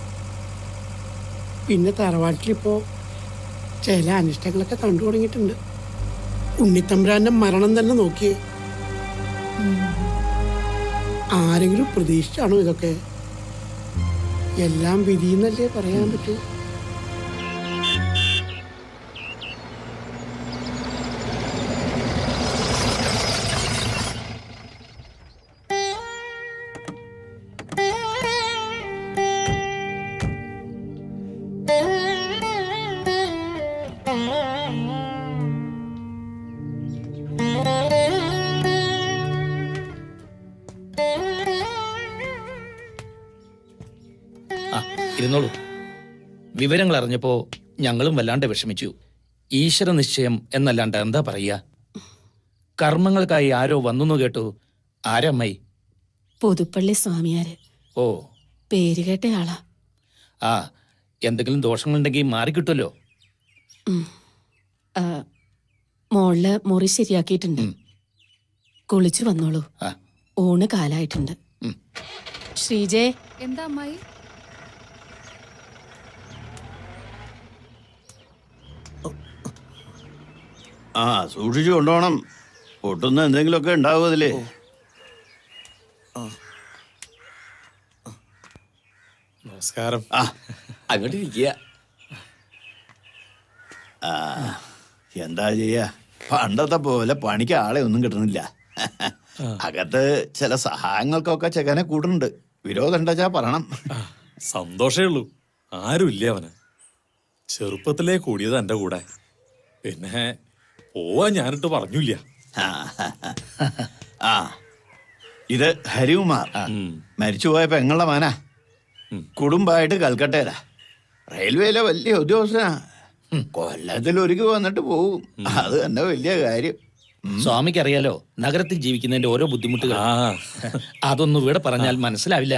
പിന്നെ തറവാട്ടിലിപ്പോ ചില അനിഷ്ടങ്ങളൊക്കെ കണ്ടു തുടങ്ങിയിട്ടുണ്ട് ഉണ്ണിത്തമ്പുരാന്റെ മരണം തന്നെ നോക്കിയേ ആരെങ്കിലും പ്രതീക്ഷിച്ചാണോ ഇതൊക്കെ എല്ലാം വിധിയെന്നല്ലേ പറയാൻ പറ്റൂ ആ ഇരുന്നോളൂ വിവരങ്ങൾ അറിഞ്ഞപ്പോ ഞങ്ങളും വല്ലാണ്ട് വിഷമിച്ചു ഈശ്വര നിശ്ചയം എന്നല്ലാണ്ട് എന്താ പറയുക കർമ്മങ്ങൾക്കായി ആരോ വന്നു കേട്ടു ആരമ്മായി പുതുപ്പള്ളി സ്വാമിയാര് ഓ പേര് കേട്ട ആളാ ആ എന്തെങ്കിലും ദോഷങ്ങളുണ്ടെങ്കിൽ മാറിക്കിട്ടുമല്ലോ ഉം. ആ, മോളില് മുറി ശരിയാക്കിയിട്ടുണ്ട് കുളിച്ചു വന്നോളൂ ഊണ് കാലായിട്ടുണ്ട് ശ്രീജേ എന്താ അമ്മായി ആ സൂക്ഷിച്ചു കൊണ്ടുപോകണം പൊട്ടുന്ന എന്തെങ്കിലുമൊക്കെ ഉണ്ടാവും അതില് നമസ്കാരം ആ അങ്ങോട്ട് ഇരിക്കുക ആ എന്താ ചെയ്യാ പണ്ടത്തെ പോലെ പണിക്ക് ആളെ ഒന്നും കിട്ടുന്നില്ല അകത്ത് ചില സഹായങ്ങൾക്കൊക്കെ ചെക്കനെ കൂടുന്നുണ്ട് വിരോധം ഉണ്ടാച്ചാ പറയണം സന്തോഷേ ഉള്ളൂ ആരുമില്ല അവന് ചെറുപ്പത്തിലേ കൂടിയത് എന്റെ കൂടെ പിന്നെ പോവാൻ ഞാനിട്ട് പറഞ്ഞില്ല ആ ഇത് ഹരികുമാർ മരിച്ചുപോയ പെങ്ങളുടെ മാനാ കുടുംബമായിട്ട് കൽക്കട്ടയിലാ റെയിൽവേയിലെ വലിയ ഉദ്യോഗസ്ഥനാ കൊല്ലത്തിൽ ഒരുക്കി വന്നിട്ട് പോവും അത് തന്നെ വലിയ കാര്യം സ്വാമിക്ക് അറിയാലോ നഗരത്തിൽ ജീവിക്കുന്നതിന്റെ ഓരോ ബുദ്ധിമുട്ടുകൾ അതൊന്നും ഇവിടെ പറഞ്ഞാൽ മനസ്സിലാവില്ല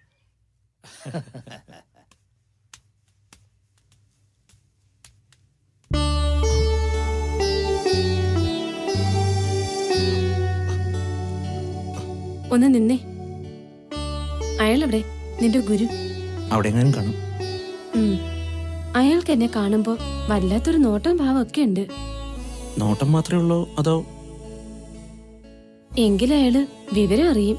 ഒന്ന് നിന്നേ അയാളെവിടെ നിന്റെ ഗുരു അവിടെ എങ്ങാനും കാണും ഉം. അയാൾക്ക് എന്നെ കാണുമ്പോ വല്ലാത്തൊരു നോട്ടം ഭാവമൊക്കെ ഉണ്ട് നോട്ടം മാത്രമേ ഉള്ളൂ അതോ എങ്കിലും അയാള് വിവരം അറിയും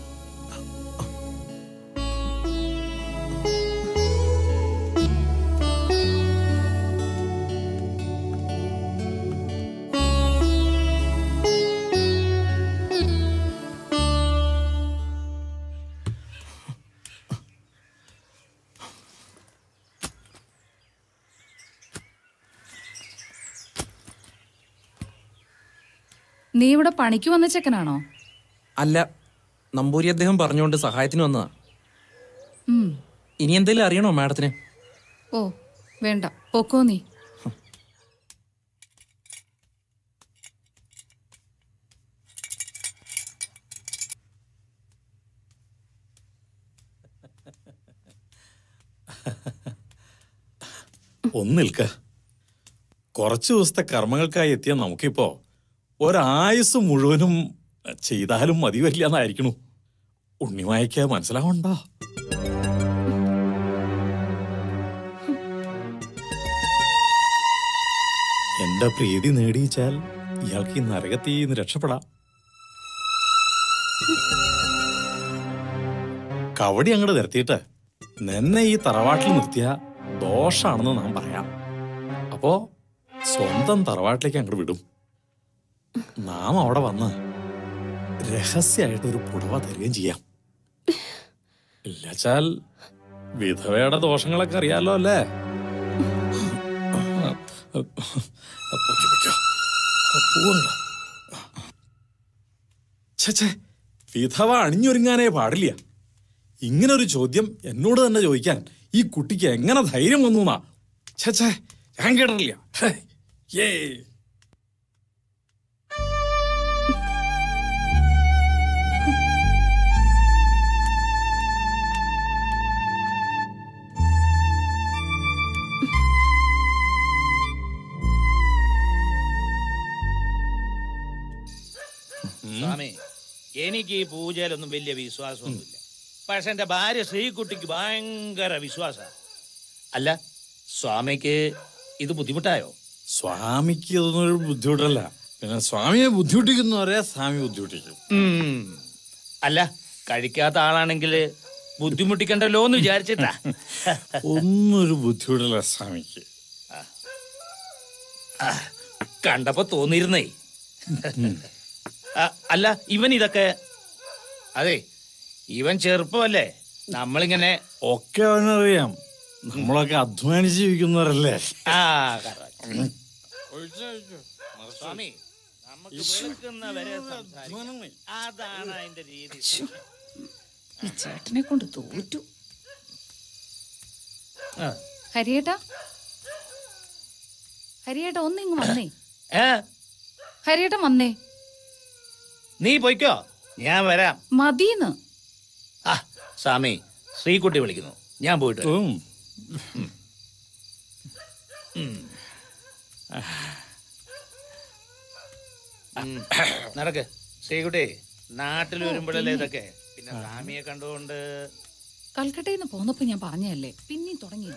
നീ ഇവിടെ പണിക്ക് വന്ന ചെക്കനാണോ അല്ല നമ്പൂരി അദ്ദേഹം പറഞ്ഞുകൊണ്ട് സഹായത്തിന് വന്നതാ ഉം. ഇനി എന്തെങ്കിലും അറിയണോ മാഡത്തിന് ഓ വേണ്ട പൊക്കോ നീ ഒന്ന് നിൽക്ക കുറച്ച് ദിവസത്തെ കർമ്മങ്ങൾക്കായി എത്തിയ നമുക്കിപ്പോ ഒരായുസ് മുഴുവനും ചെയ്താലും മതി വരില്ല എന്നായിരിക്കണു ഉണ്ണിമായ്ക്ക് മനസ്സിലാവണ്ടോ എന്റെ പ്രീതി നേടിയിച്ചാൽ ഇയാൾക്ക് ഈ നരകത്തിൽ നിന്ന് രക്ഷപ്പെടാം കവടി അങ്ങോട്ട് നിർത്തിയിട്ട് നിന്നെ ഈ തറവാട്ടിൽ നിർത്തിയ ദോഷാണെന്ന് നാം പറയാം അപ്പോ സ്വന്തം തറവാട്ടിലേക്ക് അങ്ങോട്ട് വിടും നാം അവിടെ വന്ന് രഹസ്യമായിട്ട് ഒരു പുടവ തരികയും ചെയ്യാം ഇല്ലച്ചാൽ വിധവയുടെ ദോഷങ്ങളൊക്കെ അറിയാലോ അല്ലേ പൊയ്ക്കോ, പൊയ്ക്കോ. പോവണ്ട. ഛെ, ഛെ, വിധവ അണിഞ്ഞൊരുങ്ങാനേ പാടില്ല ഇങ്ങനൊരു ചോദ്യം എന്നോട് തന്നെ ചോദിക്കാൻ ഈ കുട്ടിക്ക് എങ്ങനെ ധൈര്യം വന്നു എന്നാ ഛേ ഛേ ഞാൻ കേട്ടിട്ടില്ല ഹേ, ഏ സ്വാമി എനിക്ക് ഈ പൂജയിലൊന്നും വലിയ വിശ്വാസമൊന്നുമില്ല പക്ഷെ എന്റെ ഭാര്യ ശ്രീകുട്ടിക്ക് ഭയങ്കര വിശ്വാസ അല്ല സ്വാമിക്ക് ഇത് ബുദ്ധിമുട്ടായോ സ്വാമിക്ക് ഇതൊന്നും ഒരു ബുദ്ധിമുട്ടല്ല പിന്നെ സ്വാമിയെ ബുദ്ധിമുട്ടിക്കുന്നവരെ സ്വാമി ബുദ്ധിമുട്ടിക്കും ഉം. അല്ല കഴിക്കാത്ത ആളാണെങ്കിൽ ബുദ്ധിമുട്ടിക്കണ്ടല്ലോ എന്ന് വിചാരിച്ചിട്ടാ ഒന്നൊരു ബുദ്ധിമുട്ടല്ല സ്വാമിക്ക് ആ, കണ്ടപ്പോ തോന്നിയിരുന്നേ ആ, അല്ല ഇവൻ ഇതൊക്കെ അതെ ഇവൻ ചെറുപ്പമല്ലേ നമ്മളിങ്ങനെ ഒക്കെ അവനറിയാം നമ്മളൊക്കെ അധ്വാനിച്ച് ജീവിക്കുന്നവരല്ലേ ആ correct. സ്വാമി നമുക്ക് വെളുക്കുന്ന വരെ സംസാരിക്കാം. അതാണ് അതിന്റെ രീതി ഈ ചേട്ടനെ കൊണ്ട് തോറ്റു ആ. ഹരിയേട്ടാ ഹരിയേട്ടാ ഒന്നിങ്ങ് വന്നേ ഏ ഹരിയേട്ടൻ വന്നേ നീ പൊയ്ക്കോ ഞാൻ വരാം മതീന്ന് ആ സ്വാമി ശ്രീകുട്ടി വിളിക്കുന്നു ഞാൻ പോയിട്ട് വരാം. ഉം. ഉം. നടക്ക് ശ്രീകുട്ടി നാട്ടിൽ വരുമ്പോഴല്ലേ ഇതൊക്കെ പിന്നെ സ്വാമിയെ കണ്ടുകൊണ്ട് കൽക്കട്ടയിൽ നിന്ന് പോന്നപ്പോ ഞാൻ പറഞ്ഞതല്ലേ പിന്നെയും തുടങ്ങിയോ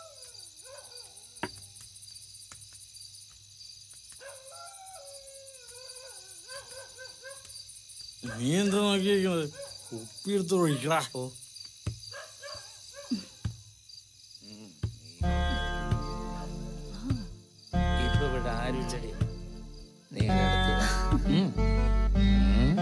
നീ എന്താ നോക്കിയിരിക്കുന്നത് കുപ്പി എടുത്ത് ഒഴിക്കടാ ഇപ്പൊ ഇവിടെ ആരും ചെടി നീ അടുത്ത് വാ. ഉം. ഉം.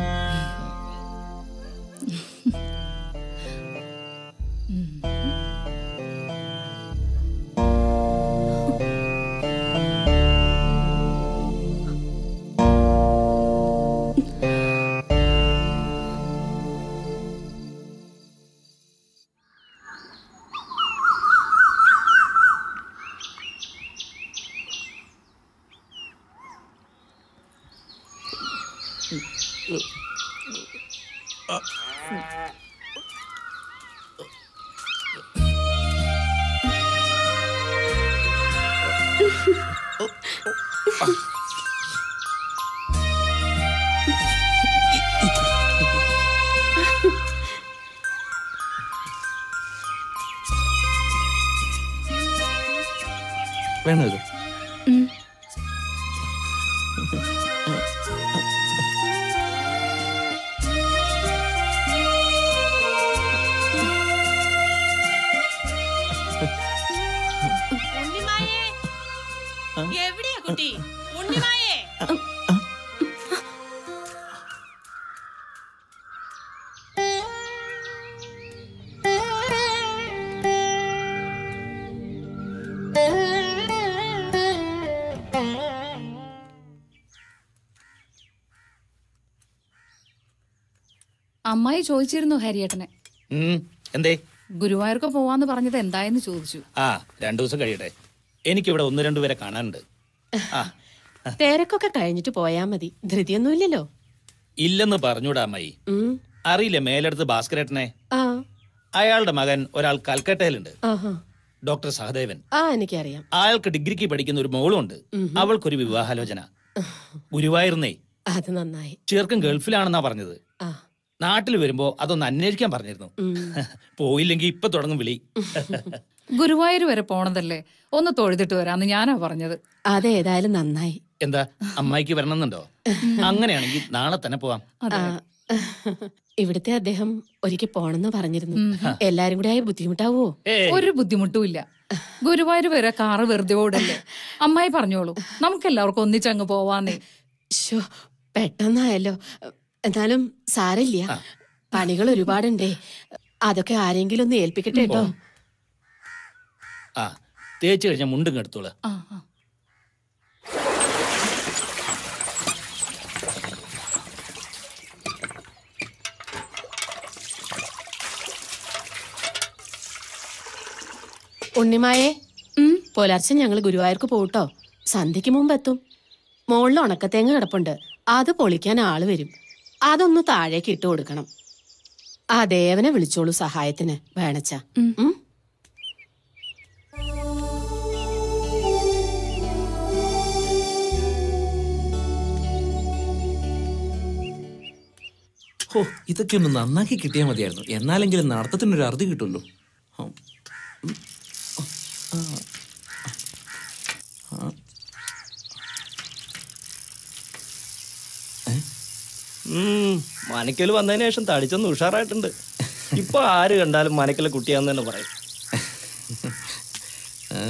വേണോ ഇത് എവിടെയാ കുട്ടി ഉണ്ണിമായേ അമ്മായി ചോദിച്ചിരുന്നു ഹരിയേട്ടനെ ഉം, എന്തേ ഗുരുവായൂർക്ക് പോവാന്ന് പറഞ്ഞത് എന്തായെന്ന് ചോദിച്ചു ആ രണ്ടു ദിവസം കഴിയട്ടെ എനിക്കിവിടെ ഒന്ന് രണ്ടു പേരെ കാണാനുണ്ട് ആ തിരക്കൊക്കെ കഴിഞ്ഞിട്ട് പോയാ മതി ധൃതിയൊന്നുമില്ലല്ലോ ഇല്ലെന്ന് പറഞ്ഞൂടാ അമ്മായി ഉം. അറിയില്ലേ മേലെടുത്ത് ഭാസ്കരേട്ടനെ ആ അയാളുടെ മകൻ ഒരാൾ കൽക്കട്ടയിലുണ്ട് ആഹാ ഡോക്ടർ സഹദേവൻ ആ എനിക്കറിയാം അയാൾക്ക് ഡിഗ്രിക്ക് പഠിക്കുന്ന ഒരു മോളുണ്ട് ഉം. അവൾക്കൊരു വിവാഹാലോചന ഗുരുവായൂർന്നേ അത് നന്നായി ചെറുക്കൻ ഗൾഫിലാണെന്നാ പറഞ്ഞത് ആ. നാട്ടിൽ വരുമ്പോ അതൊന്ന് അന്വേഷിക്കാൻ പറഞ്ഞിരുന്നു ഉം. പോയില്ലെങ്കിൽ ഇപ്പൊ തുടങ്ങും വിളി ഗുരുവായൂർ വരെ പോണതല്ലേ ഒന്ന് തൊഴുതിട്ട് വരാന്ന് ഞാനാ പറഞ്ഞത് അതേതായാലും നന്നായി എന്താ അമ്മായിക്ക് വരണമെന്നുണ്ടോ അങ്ങനെയാണെങ്കിൽ നാളെ തന്നെ പോവാം ആ, ഇവിടുത്തെ അദ്ദേഹം ഒരിക്കൽ പോണെന്ന് പറഞ്ഞിരുന്നു എല്ലാരും കൂടെ ആയി ബുദ്ധിമുട്ടാവോ ഒരു ബുദ്ധിമുട്ടും ഇല്ല ഗുരുവായൂർ വരെ കാറ് വെറുതെ ഓടല്ലേ അമ്മായി പറഞ്ഞോളൂ നമുക്ക് എല്ലാവർക്കും ഒന്നിച്ചങ്ങ് പോവാന്നേ ശോ പെട്ടെന്നായല്ലോ എന്നാലും സാരില്ല പണികൾ ഒരുപാടുണ്ടേ അതൊക്കെ ആരെങ്കിലും ഒന്ന് ഏൽപ്പിക്കട്ടെ കേട്ടോ ആ തേച്ച് കഴിഞ്ഞാൽ മുണ്ടും എടുത്തോളൂ ആ ആ. ഉണ്ണിമായെ പുലർച്ചെ ഞങ്ങൾ ഗുരുവായൂർക്ക് പോട്ടോ സന്ധ്യക്ക് മുമ്പ് എത്തും മുകളിൽ ഉണക്കത്തേങ്ങ കിടപ്പുണ്ട് അത് പൊളിക്കാൻ ആള് വരും അതൊന്ന് താഴേക്ക് ഇട്ട് കൊടുക്കണം ആ ദേവനെ വിളിച്ചോളൂ സഹായത്തിന് വേണച്ച ഉം ഹോ ഇതൊക്കെ ഒന്ന് നന്നാക്കി കിട്ടിയാൽ മതിയായിരുന്നു എന്നാലെങ്കിലും നടത്തത്തിനൊരു അറുതി കിട്ടുമല്ലോ ഹം. ഉം. ആ. ആ. മനക്കൽ വന്നതിന് ശേഷം തടിച്ചൊന്ന് ഉഷാറായിട്ടുണ്ട് ഇപ്പൊ ആര് കണ്ടാലും മനക്കലെ കുട്ടിയാന്ന് തന്നെ പറയും ആ.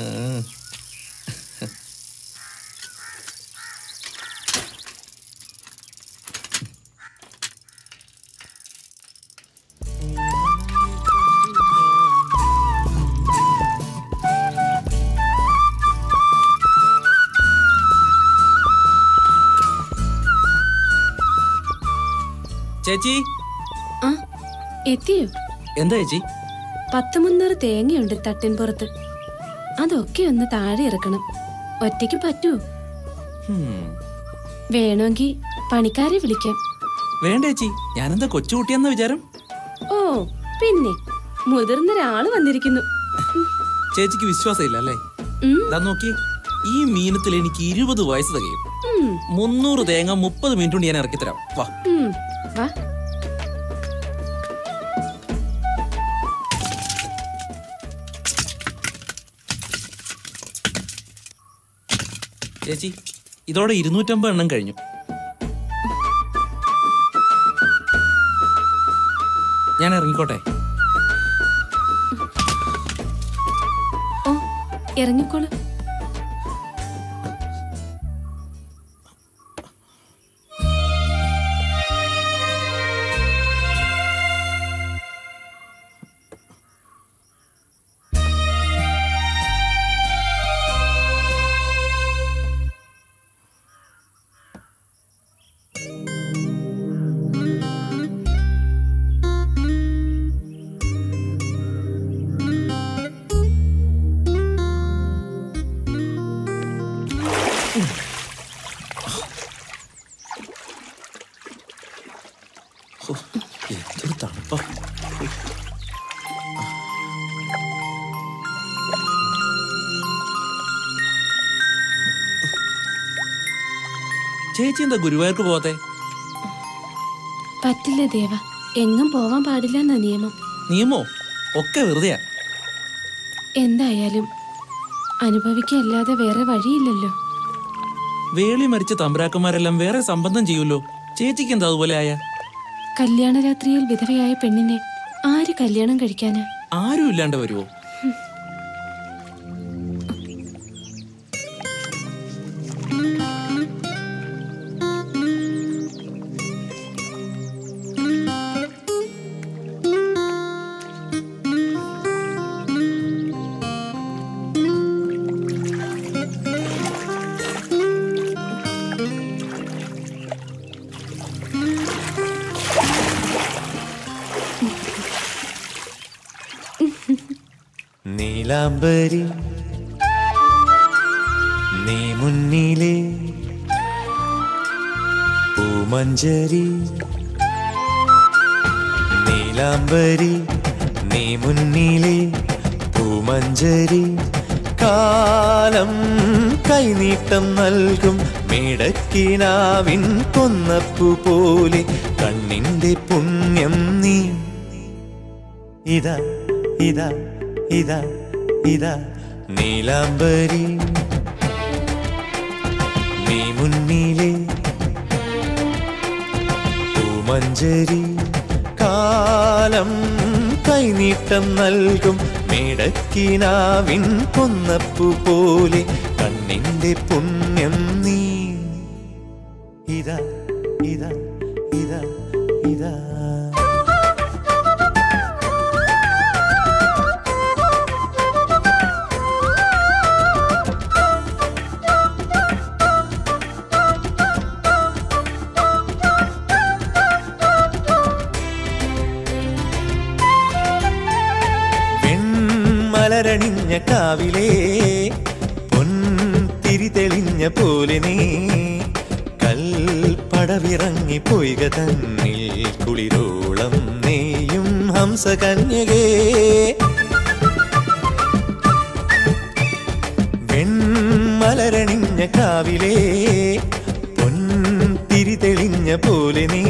ചേച്ചി ആ എത്തിയോ എന്താ ചേച്ചി പത്ത് മുന്നൂറ് തേങ്ങയുണ്ട് തട്ടിൻ പുറത്ത് അതൊക്കെ ഒന്ന് താഴെ ഇറക്കണം ഒറ്റയ്ക്ക് പറ്റൂ ഹും. വേണമെങ്കിൽ പണിക്കാരെ വിളിക്കാം വേണ്ട ചേച്ചി ഞാനെന്താ കൊച്ചുകുട്ടിയെന്ന വിചാരം ഓ പിന്നെ മുതിർന്ന ഒരാള് വന്നിരിക്കുന്നു ചേച്ചിക്ക് വിശ്വാസമില്ല അല്ലേ ഉം. ദാ നോക്കി ഈ മീനത്തിൽ എനിക്ക് ഇരുപത് വയസ്സ് തികയും ഉം, മുന്നൂറ് തേങ്ങ മുപ്പത് മിനിറ്റ് കൊണ്ട് ഞാൻ ഇറക്കി തരാം വാ ഉം. വാ ചേച്ചി ഇതോടെ ഇരുന്നൂറ്റമ്പത് എണ്ണം കഴിഞ്ഞു ഞാൻ ഇറങ്ങിക്കോട്ടെ ഓ ഇറങ്ങിക്കോളൂ ചേച്ചി എന്താ ഗുരുവായൂർക്ക് പോകത്തെ പറ്റില്ല ദേവ എങ്ങും പോവാൻ പാടില്ല എന്നാ നിയമം നിയമോ ഒക്കെ വെറുതെയാ എന്തായാലും അനുഭവിക്കല്ലാതെ വേറെ വഴിയില്ലല്ലോ വേളി മരിച്ച തമ്പുരാക്കന്മാരെല്ലാം വേറെ സംബന്ധം ചെയ്യുമല്ലോ ചേച്ചിക്ക് എന്താ അതുപോലെ ആയ കല്യാണരാത്രിയിൽ വിധവയായ പെണ്ണിനെ ആര് കല്യാണം കഴിക്കാനാ ആരും ഇല്ലാണ്ട് വരുമോ നീലാംബരി നീ മുന്നിലെ പൂമഞ്ചരി നീലാംബരി നീ മുന്നിലെ പൂമഞ്ചരി കാലം കൈനീട്ടം നൽകും മേടക്കിനാവിൻ കൊന്നപ്പു പോലെ കണ്ണിന്റെ പുണ്യം നീ ഇതാ ഇതാ ഇതാ ഇതാ നീലാംബരി നീ മുന്നിലെ പൂമഞ്ചരി കാലം കൈനീട്ടം നൽകും മേടക്കിനാവിൻ കൊന്നപ്പു പോലെ കണ്ണിന്റെ പുണ്യം നീ ഇതാ ഇതാ ഇതാ ഇതാ വെൺമലരണിഞ്ഞ കാവിലേ പൊൻതിരി തെളിഞ്ഞ പോലെ നീ കൽപ്പടവിറങ്ങി പോയിക തന്നിൽ കുളിരോളം നീയും ഹംസകന്യകേ വെൺമലരണിഞ്ഞ കാവിലേ പൊൻതിരി തെളിഞ്ഞ പോലെ നീ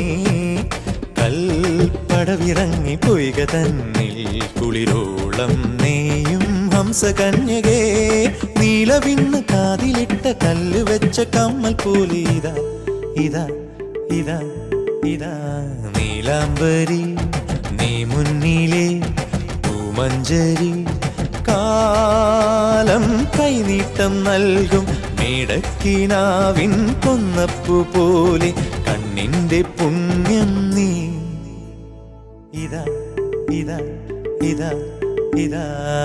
കൽപ്പടവിറങ്ങി പോയിക തന്നിൽ കുളിരോളം നീയും ഹംസകന്യകേ നീലവിണ്ണ് കാതിലിട്ട കല്ല് വെച്ച കമ്മൽ പോലെ ഇതാ ഇതാ ഇതാ ഇതാ നീലാംബരി നീ മുന്നിലെ പൂമഞ്ചരി കാലം കൈനീട്ടം നൽകും മേടക്കിനാവിൻ കൊന്നപ്പു പോലെ കണ്ണിന്റെ പുണ്യം നീ ഇതാ ഇതാ ഇതാ ഇതാ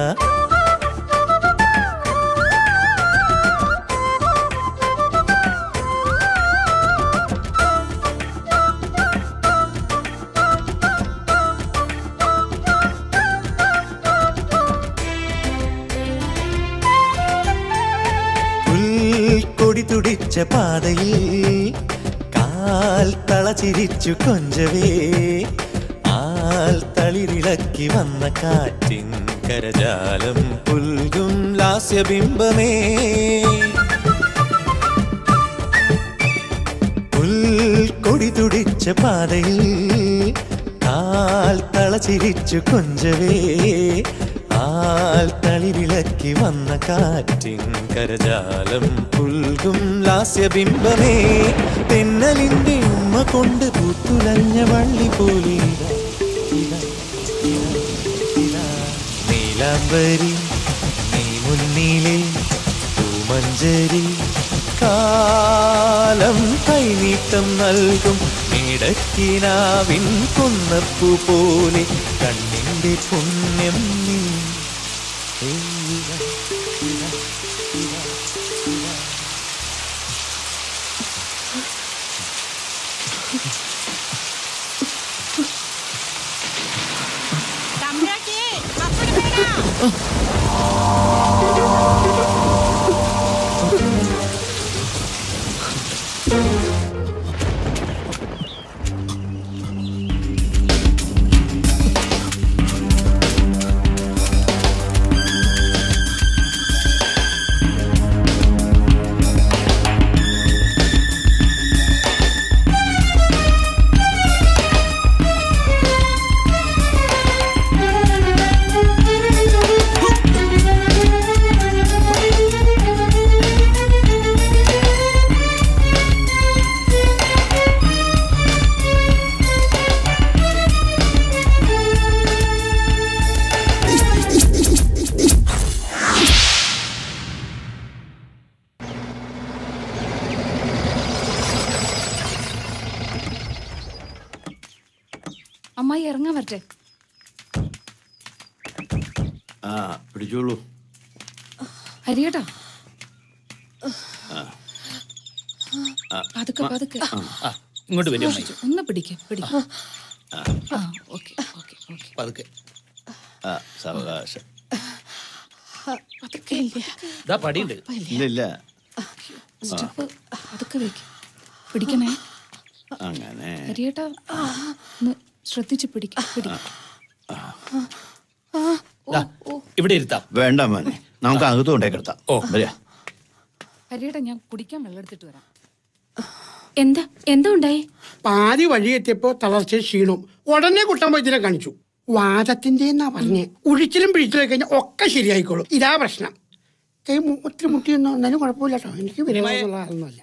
പുൽക്കൊടി തുടിച്ച പാതയിൽ കാൽ തളചിരിച്ചു കൊഞ്ചവേ ആൽ തളിരിളക്കി വന്ന കാറ്റിൻ കരജാലം പുൽകും ലാസ്യബിംബമേ പുൽക്കൊടി തുടിച്ച പാതയിൽ കാൽ തളചിരിച്ചു കൊഞ്ചവേ ആൽ തളിരിളക്കി വന്ന കാറ്റിൻ കരജാലം പുൽകും ലാസ്യബിംബമേ തെന്നലിന്റെ ഉമ്മ കൊണ്ട് പൂത്തുലഞ്ഞ വള്ളി പോലെ ഇതാ, ഇതാ, ഇതാ, നീലാംബരി നീ മുന്നിലെ പൂമഞ്ചരി കാലം കൈനീട്ടം നൽകും ഇടക്കിനാവിൻ കൊന്നപ്പു പോലെ കണ്ണിന്റെ പുണ്യം നീ ഏയ് ഇതാ, ഇതാ, ഇതാ, ഇതാ. അമ്മായി ഇറങ്ങാൻ വരട്ടെ ആ പിടിച്ചോളൂ ഹരിയേട്ടാ ആ. ആ. പതുക്കെ പതുക്കെ ആ. ഇങ്ങോട്ട് വരും സൂക്ഷിച്ച്. ഒന്ന് പിടിക്ക് പിടിക്ക് ആ ഓക്കെ ഓക്കെ ഓക്കെ പതുക്കെ ആ സാവകാശം പതുക്കെ ഇതാ പടിയുണ്ട് ഇല്ല ഇല്ല സ്റ്റെപ്പ് പതുക്കെ വെക്ക് പിടിക്കണേ അങ്ങനെ ഹരിയേട്ടാ ഒന്ന് ശ്രദ്ധിച്ച് പിടിക്ക പിടിക്ക ദാ, ഇവിടെ ഇരുത്താം വേണ്ട മോനെ നമുക്ക് അകത്ത് കൊണ്ടേ കിടത്താം ഓ വരിക ഹരിയേട്ടാ ഞാൻ കുടിക്കാൻ വെള്ളം എടുത്തിട്ട് വരാം എന്താ എന്താ ഉണ്ടായി പാതി വഴി എത്തിയപ്പോ തളർച്ച ക്ഷീണവും ഉടനെ കുട്ടൻ വൈദ്യരെ കാണിച്ചു വാദത്തിന്റെ എന്നാ പറഞ്ഞേ ഉഴിച്ചിലും പിഴിച്ചിലും കഴിഞ്ഞാൽ ഒക്കെ ശരിയായിക്കോളും ഇതാ പ്രശ്നം കൈ ഒത്തിരി മുട്ടിയൊന്നും ഒന്നും കുഴപ്പമില്ല കേട്ടോ എനിക്ക് വിരമൊന്നുള്ള ആളൊന്നുമല്ല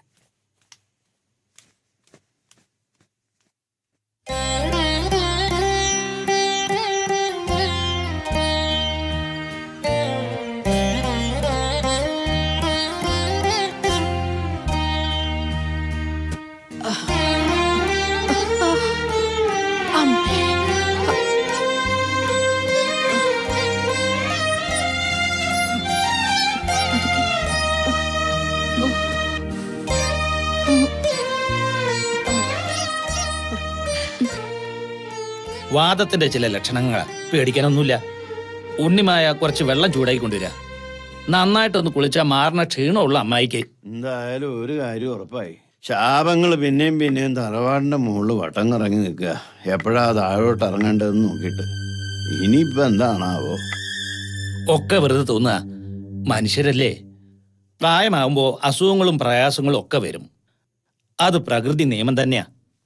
വാദത്തിന്റെ ചില ലക്ഷണങ്ങളാ പേടിക്കാനൊന്നുമില്ല ഉണ്ണിമായ കുറച്ച് വെള്ളം ചൂടായി കൊണ്ടുവരിക നന്നായിട്ടൊന്ന് കുളിച്ചാൽ മാറുന്ന ക്ഷീണമുള്ള അമ്മായിക്ക് എന്തായാലും ഒരു കാര്യം ഉറപ്പായി ശാപങ്ങൾ പിന്നെയും പിന്നെയും തറവാടിന്റെ മുകളിൽ വട്ടം കറങ്ങി നിൽക്കുക എപ്പോഴാ താഴോട്ട് ഇറങ്ങേണ്ടതെന്ന് നോക്കിയിട്ട് ഇനിയിപ്പോ എന്താണാവോ ഒക്കെ വെറുതെ തോന്നുക മനുഷ്യരല്ലേ പ്രായമാകുമ്പോൾ അസുഖങ്ങളും പ്രയാസങ്ങളും ഒക്കെ വരും അത് പ്രകൃതി നിയമം തന്നെയാ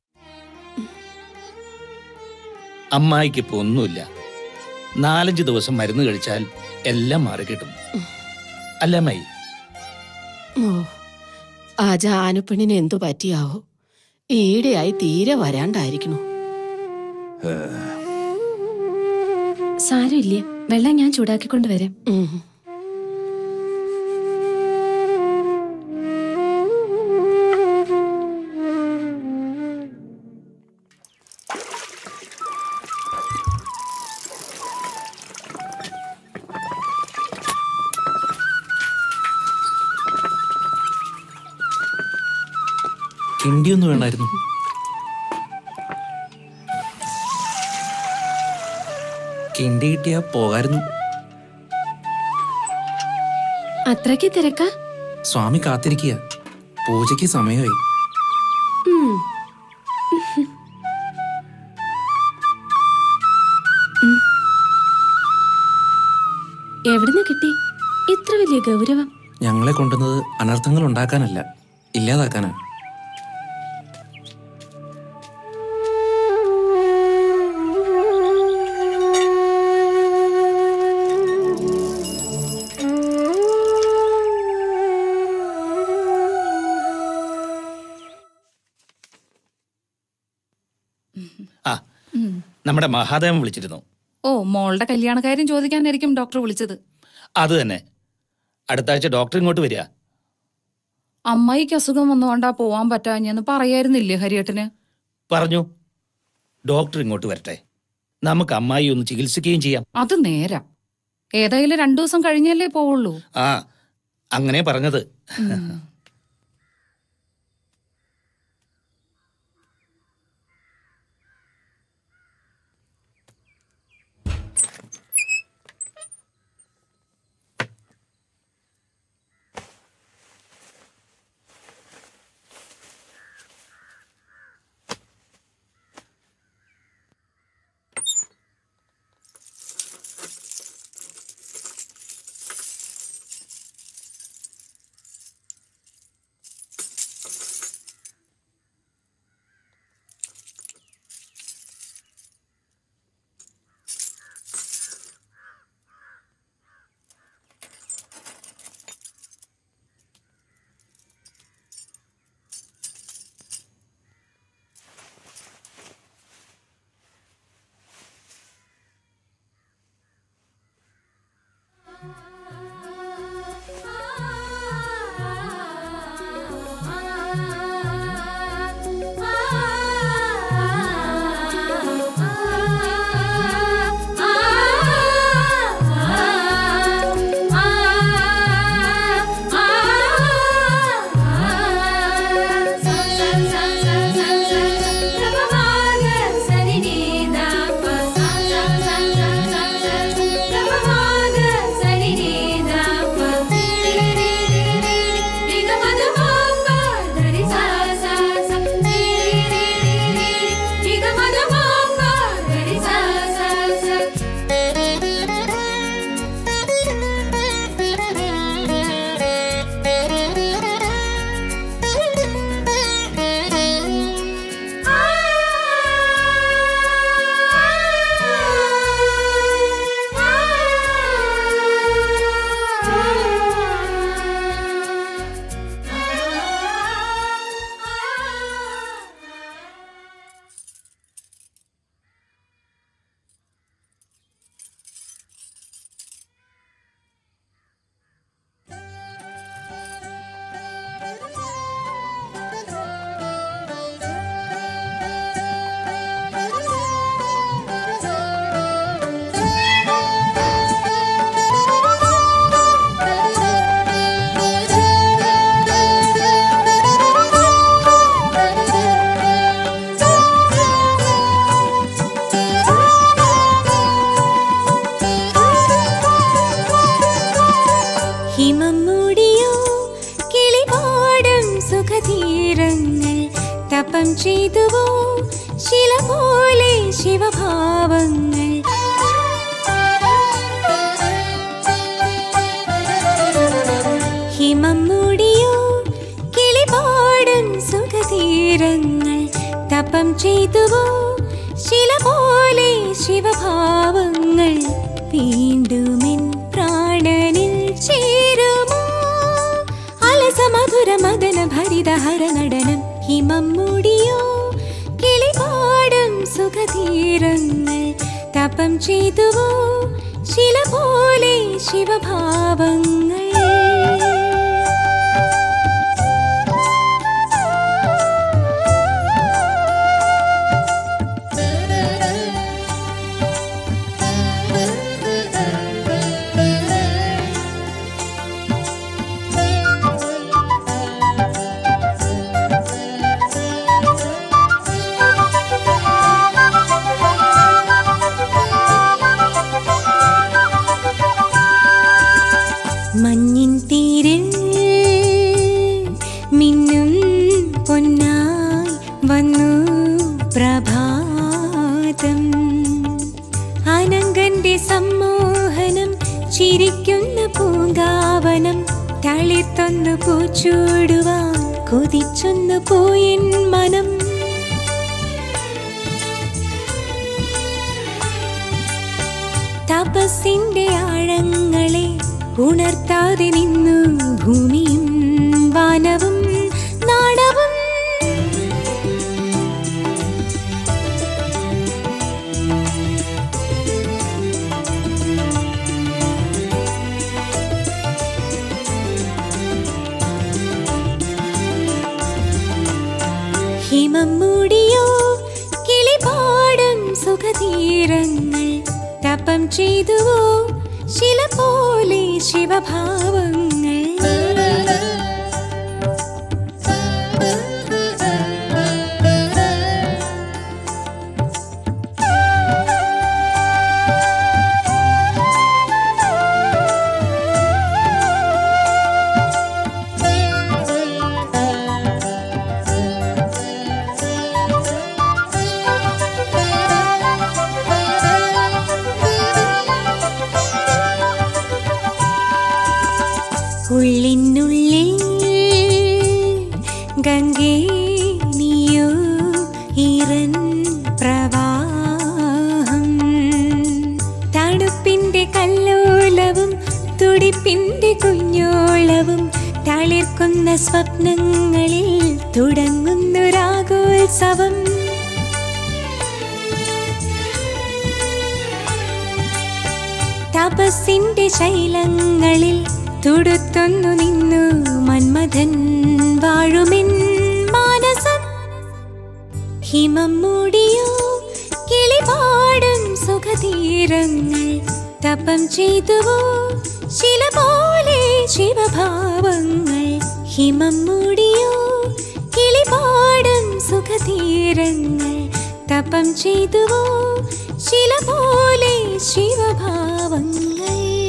അമ്മായിക്ക് ഇപ്പൊ ഒന്നുമില്ല നാലഞ്ച് ദിവസം മരുന്ന് കഴിച്ചാൽ എല്ലാം മാറിക്കിട്ടും അല്ല അമ്മായി ഓ ആ ജാനുപ്പെണ്ണിന് എന്തു പറ്റിയാവോ ഈടെയായി തീരെ വരാണ്ടായിരിക്കണു സാരമില്ല വെള്ളം ഞാൻ ചൂടാക്കിക്കൊണ്ട് വരാം കിണ്ടിയൊന്നും വേണ്ടായിരുന്നു കിണ്ടി കിട്ടിയാ പോകായിരുന്നു അത്രയ്ക്ക് തിരക്കാ സ്വാമി കാത്തിരിക്കുക പൂജയ്ക്ക് സമയമായി ഉം. ഉം. എവിടുന്ന് കിട്ടി ഇത്ര വലിയ ഗൗരവം ഞങ്ങളെ കൊണ്ടുവന്നത് അനർത്ഥങ്ങൾ ഉണ്ടാക്കാനല്ല ഇല്ലാതാക്കാനാ ആ നമ്മുടെ മഹാദേവൻ വിളിച്ചിരുന്നു ഓ മോളുടെ കല്യാണക്കാര്യം ചോദിക്കാനായിരിക്കും ഡോക്ടർ വിളിച്ചത് അത് തന്നെ അടുത്ത ആഴ്ച ഡോക്ടർ ഇങ്ങോട്ട് വരിക അമ്മായിക്ക് അസുഖം വന്നുകൊണ്ടാ പോവാൻ പറ്റാഞ്ഞെന്ന് പറയായിരുന്നില്ലേ ഹരിയേട്ടന് പറഞ്ഞു ഡോക്ടർ ഇങ്ങോട്ട് വരട്ടെ നമുക്ക് അമ്മായി ഒന്ന് ചികിത്സിക്കുകയും ചെയ്യാം അത് നേരാ ഏതായാലും രണ്ടു ദിവസം കഴിഞ്ഞല്ലേ പോവുള്ളൂ ആ അങ്ങനെ പറഞ്ഞത് മൂടിയോ കിളിപാടും സുഖതീരങ്ങൾ തപം ചെയ്തുവോ ശില പോലെ ശിവഭാവങ്ങൾ ഹിമം മൂടിയോ കിളിപാടും സുഖതീരങ്ങൾ തപം ചെയ്തുവോ ശില പോലെ ശിവഭാവങ്ങൾ വീണ്ടുമെൻ പ്രാണനിൽ ചേരുമോ അലസമധുര മദന ഭരിത ഹരനടനം ഹിമം മൂടിയോ കിളിപാടും സുഖതീരങ്ങൾ തപം ചെയ്തുവോ ശില പോലെ ശിവഭാവങ്ങൾ മഞ്ഞിൻ തീരിൽ മിന്നും പൊന്നായി വന്നു പ്രഭാതം അനങ്കന്റെ സമ്മോഹനം ചിരിക്കുന്ന പൂങ്കാവനം തളിർത്തൊന്നു പൂച്ചൂടുവാൻ കൊതിച്ചൊന്നു പോയിൻ മനം തപസ്സിന്റെ ആഴങ്ങളെ ഉണർത്താതെ നിന്നു ഭൂമിയും വാനവും നാടവും ഹിമം മൂടിയോ കിളിപാടും സുഖതീരങ്ങൾ തപം ചെയ്തുവോ ശില പോലെ ശിവഭാവങ്ങൾ ഉള്ളിനുള്ളിൽ ഗംഗേ നീയോ ഈറൻ പ്രവാഹം തണുപ്പിന്റെ കല്ലോലവും തുടിപ്പിന്റെ കുഞ്ഞോളവും തളിർക്കുന്ന സ്വപ്നങ്ങളിൽ തുടങ്ങുന്നു രാഗോത്സവം തപസ്സിന്റെ ശൈലങ്ങളിൽ തുടുത്തൊന്നു നിന്നു മന്മഥൻ വാഴുമിൻ മാനസം ഹിമം മൂടിയോ കിളിപാടും സുഖതീരങ്ങൾ തപം ചെയ്തുവോ ശില പോലെ ശിവഭാവങ്ങൾ ഹിമം മൂടിയോ കിളിപാടും സുഖതീരങ്ങൾ തപം ചെയ്തുവോ ശില പോലെ ശിവഭാവങ്ങൾ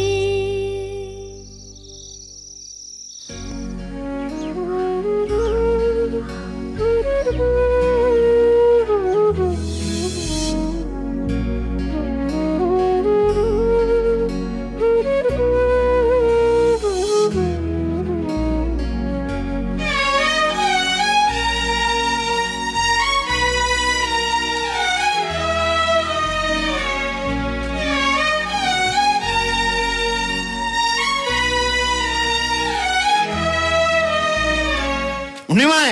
ഉണ്ണിമാേ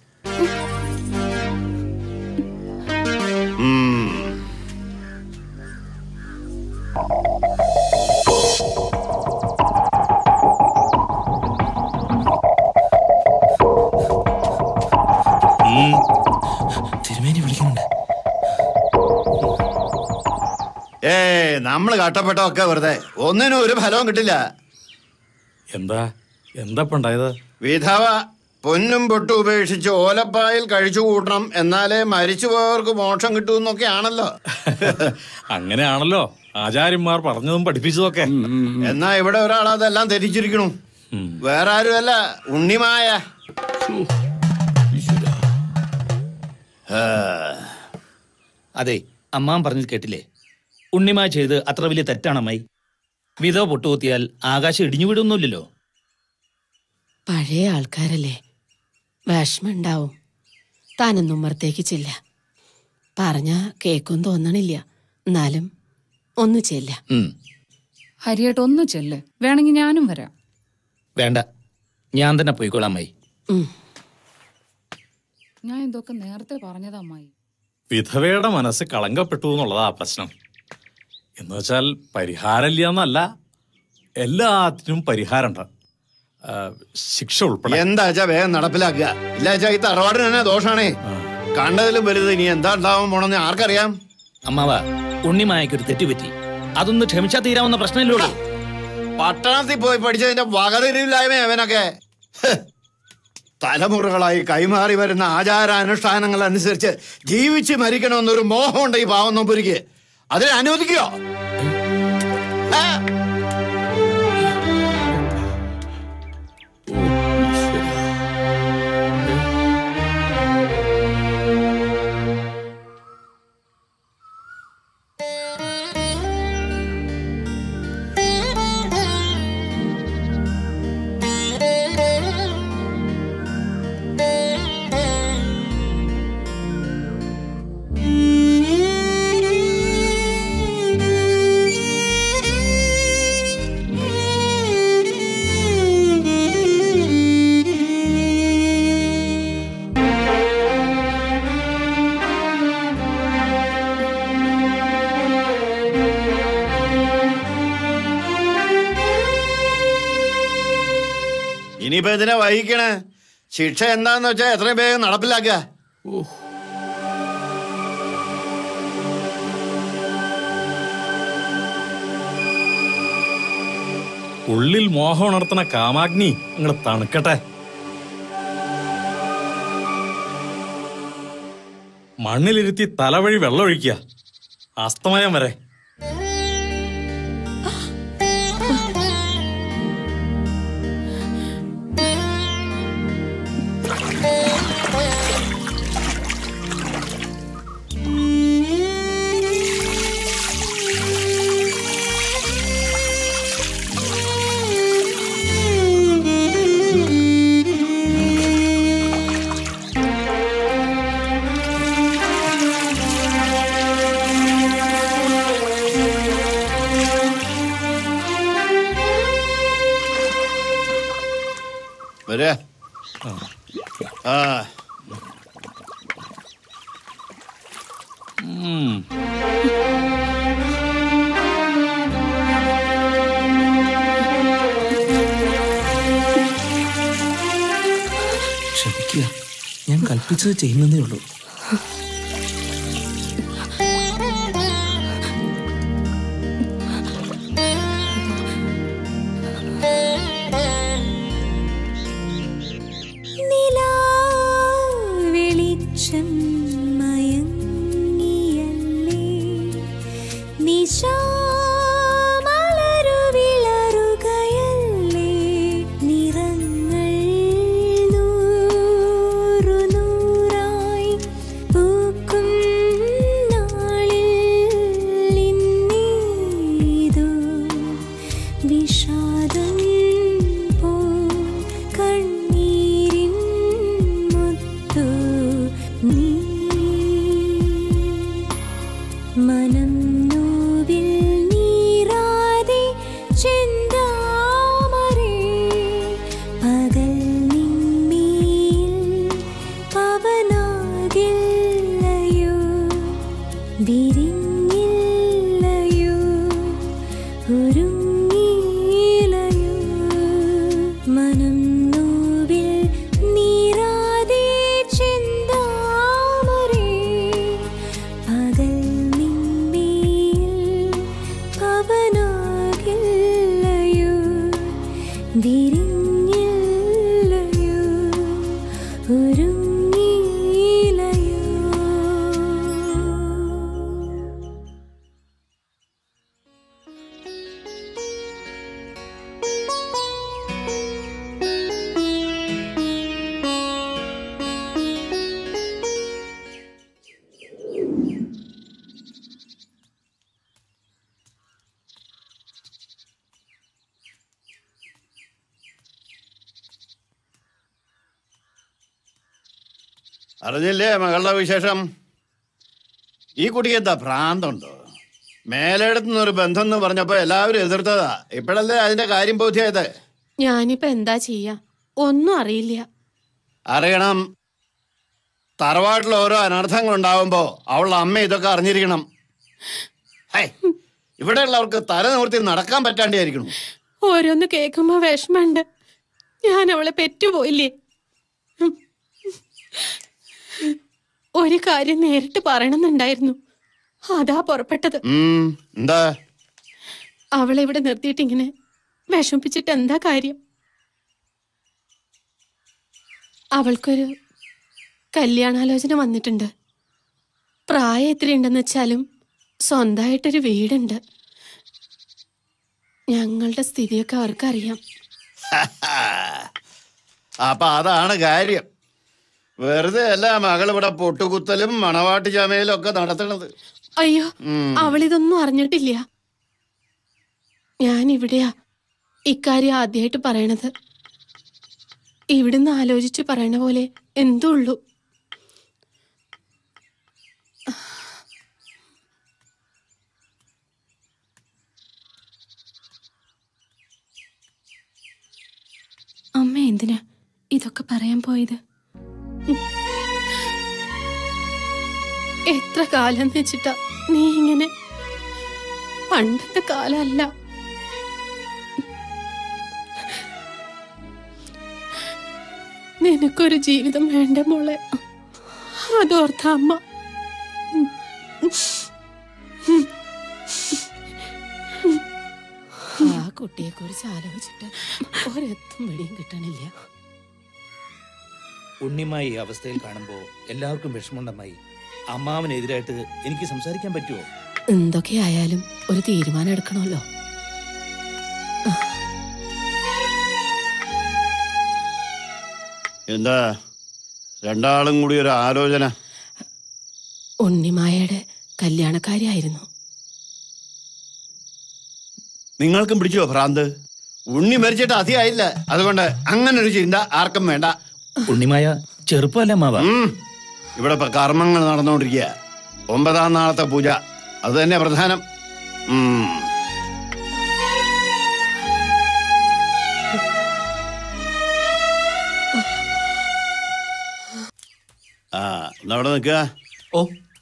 ഉം. തിരുമേനി വിളിക്കുന്നുണ്ട് ഏ നമ്മള് കട്ടപ്പെട്ടൊക്കെ വെറുതെ ഒന്നിനും ഒരു ഫലവും കിട്ടില്ല എന്താ എന്താ ഉണ്ടായത് വിധവ പൊന്നും പൊട്ടും ഉപേക്ഷിച്ച് ഓലപ്പായിൽ കഴിച്ചു കൂട്ടണം എന്നാലേ മരിച്ചുപോയവർക്ക് മോക്ഷം കിട്ടുമെന്നൊക്കെയാണല്ലോ അങ്ങനെയാണല്ലോ ആചാര്യന്മാർ പറഞ്ഞതും പഠിപ്പിച്ചതൊക്കെ എന്നാ ഇവിടെ ഒരാൾ അതെല്ലാം ധരിച്ചിരിക്കണു വേറെ ആരുമല്ല ഉണ്ണിമായ അതെ അമ്മാൻ പറഞ്ഞത് കേട്ടില്ലേ ഉണ്ണിമ ചെയ്ത് അത്ര വലിയ തെറ്റാണമ്മായി വിധവ പൊട്ടുകുത്തിയാൽ ആകാശം ഇടിഞ്ഞു വിടുന്നില്ലല്ലോ പഴയ ആൾക്കാരല്ലേ വിഷമുണ്ടാവും താനൊന്നും ഉമ്മറത്തേക്ക് ചെല്ല പറഞ്ഞ കേക്കും തോന്നണില്ല എന്നാലും ഒന്ന് ചെല്ല ഹരിയേട്ട് ഒന്ന് ചെല്ല് വേണമെങ്കിൽ ഞാനും വരാം വേണ്ട ഞാൻ തന്നെ പോയിക്കോളാം അമ്മായി ഞാൻ ഇതൊക്കെ നേരത്തെ പറഞ്ഞതാ അമ്മായി വിധവയുടെ മനസ്സ് കളങ്കപ്പെട്ടു എന്നുള്ളതാ പ്രശ്നം എന്ന് വെച്ചാൽ പരിഹാരമില്ല എന്നല്ല എല്ലാത്തിനും പരിഹാരമുണ്ട് ആ, ശിക്ഷ ഉൾപ്പെടെ എന്താ വെച്ചാ വേഗം നടപ്പിലാക്കുക ഇല്ല വെച്ചാ ഈ തറവാടിന് തന്നെ ദോഷാണേ കണ്ടതിലും വലുത് ഇനി എന്താ ഉണ്ടാവാൻ പോണെന്ന് ആർക്കറിയാം അമ്മാവ ഉണ്ണിമായക്കൊരു തെറ്റുപറ്റി അതൊന്ന് ക്ഷമിച്ചാ തീരാവുന്ന പ്രശ്നമല്ലേ ഉള്ളൂ പട്ടണത്തിൽ പോയി പഠിച്ചതിന്റെ വകതിരില്ലായ്മ അവനൊക്കെ ഹ്. തലമുറകളായി കൈമാറി വരുന്ന ആചാരാനുഷ്ഠാനങ്ങൾ അനുസരിച്ച് ജീവിച്ച് മരിക്കണമെന്നൊരു മോഹമുണ്ട് ഈ പാവം നമ്പൂരിക്ക് അതിനെ അനുവദിക്കോ ആ? ഇനിയിപ്പോ ഇതിനെ വഹിക്കണേ ശിക്ഷ എന്താന്ന് വെച്ചാ എത്രയും വേഗം നടപ്പിലാക്കുക ഉള്ളിൽ മോഹം ഉണർത്തുന്ന കാമാഗ്നി അങ്ങോട്ട് തണുക്കട്ടെ മണ്ണിലിരുത്തി തലവഴി വെള്ളമൊഴിക്കുക അസ്തമയം വരെ വരെ ആ ഉം. ക്ഷമിക്കുക ഞാൻ കൽപ്പിച്ചത് ചെയ്യുന്നതേ ഉള്ളൂ വെളിച്ചം മയങ്ങിയല്ലേ നിശാമലരുവിളറുകയല്ലേ നിറങ്ങൾ നൂറു നൂറായി പൂക്കളായി അറിഞ്ഞില്ലേ മകളുടെ വിശേഷം ഈ കുട്ടിക്ക് എന്താ ഭ്രാന്തുണ്ടോ മേലെടുത്തുനിന്ന് ഒരു ബന്ധം എന്ന് പറഞ്ഞപ്പോ എല്ലാവരും എതിർത്തതാ ഇപ്പോഴല്ലേ അതിന്റെ കാര്യം ബോധ്യമായത് ഞാനിപ്പോ എന്താ ചെയ്യാ ഒന്നും അറിയില്ല അറിയണം തറവാട്ടിൽ ഓരോ അനർത്ഥങ്ങൾ ഉണ്ടാവുമ്പോ അവളുടെ അമ്മ ഇതൊക്കെ അറിഞ്ഞിരിക്കണം ഹൈ, ഇവിടെയുള്ളവർക്ക് തല നിവർത്തി നടക്കാൻ പറ്റാണ്ടായിരിക്കണം ഓരോന്ന് കേൾക്കുമ്പോ വിഷമുണ്ട് ഞാൻ അവളെ പെറ്റുപോയില്ലേ ഒരു കാര്യം നേരിട്ട് പറയണമെന്നുണ്ടായിരുന്നു അതാ പുറപ്പെട്ടത് ഉം, എന്താ അവളെ ഇവിടെ നിർത്തിയിട്ട് ഇങ്ങനെ വിഷമിപ്പിച്ചിട്ട് എന്താ കാര്യം അവൾക്കൊരു കല്യാണാലോചന വന്നിട്ടുണ്ട് പ്രായം എത്രയുണ്ടെന്ന് വെച്ചാലും സ്വന്തമായിട്ടൊരു വീടുണ്ട് ഞങ്ങളുടെ സ്ഥിതിയൊക്കെ അവർക്കറിയാം അപ്പൊ അതാണ് കാര്യം വെറുതെ അല്ല മകൾ ഇവിടെ പൊട്ടുകുത്തലും മണവാട്ടി ചമയലും ഒക്കെ നടത്തണത് അയ്യോ ഉം. അവളിതൊന്നും അറിഞ്ഞിട്ടില്ല ഞാൻ ഇവിടെയാ ഇക്കാര്യം ആദ്യമായിട്ട് പറയണത് ഇവിടുന്ന് ആലോചിച്ച് പറയണ പോലെ എന്തോ ഉള്ളൂ അമ്മ എന്തിനാ ഇതൊക്കെ പറയാൻ പോയത് എത്ര കാലം വെച്ചിട്ടാ നീ ഇങ്ങനെ പണ്ടത്തെ കാലമല്ല നിനക്കൊരു ജീവിതം വേണ്ട മോളെ അതോർത്ത അമ്മ ആ കുട്ടിയെ കുറിച്ച് ആലോചിച്ചിട്ട് ഒരെത്തും വെടിയും കിട്ടണില്ല ഉണ്ണിമായി ഈ അവസ്ഥയിൽ കാണുമ്പോൾ എല്ലാവർക്കും വിഷമമുണ്ടമ്മായി അമ്മാവനെതിരായിട്ട് എനിക്ക് സംസാരിക്കാൻ പറ്റുമോ എന്തൊക്കെയായാലും ഒരു തീരുമാനം എടുക്കണമല്ലോ എന്താ രണ്ടാളും കൂടി ഒരു ആലോചന ഉണ്ണിമായയുടെ കല്യാണക്കാരിയായിരുന്നു നിങ്ങൾക്കും പിടിച്ചോ ഭ്രാന്ത് ഉണ്ണി മരിച്ചിട്ട് അതിയായില്ല അതുകൊണ്ട് അങ്ങനെ ഒരു ചിന്ത ആർക്കും വേണ്ട ഉണ്ണിമായ ചെറുപ്പമല്ല മാവ ഉം. ഇവിടെ ഇപ്പൊ കർമ്മങ്ങൾ നടന്നുകൊണ്ടിരിക്കുക ഒമ്പതാം നാളത്തെ പൂജ അത് തന്നെ പ്രധാനം ഉം. ആ എന്നാ അവിടെ നിൽക്കുക ഓ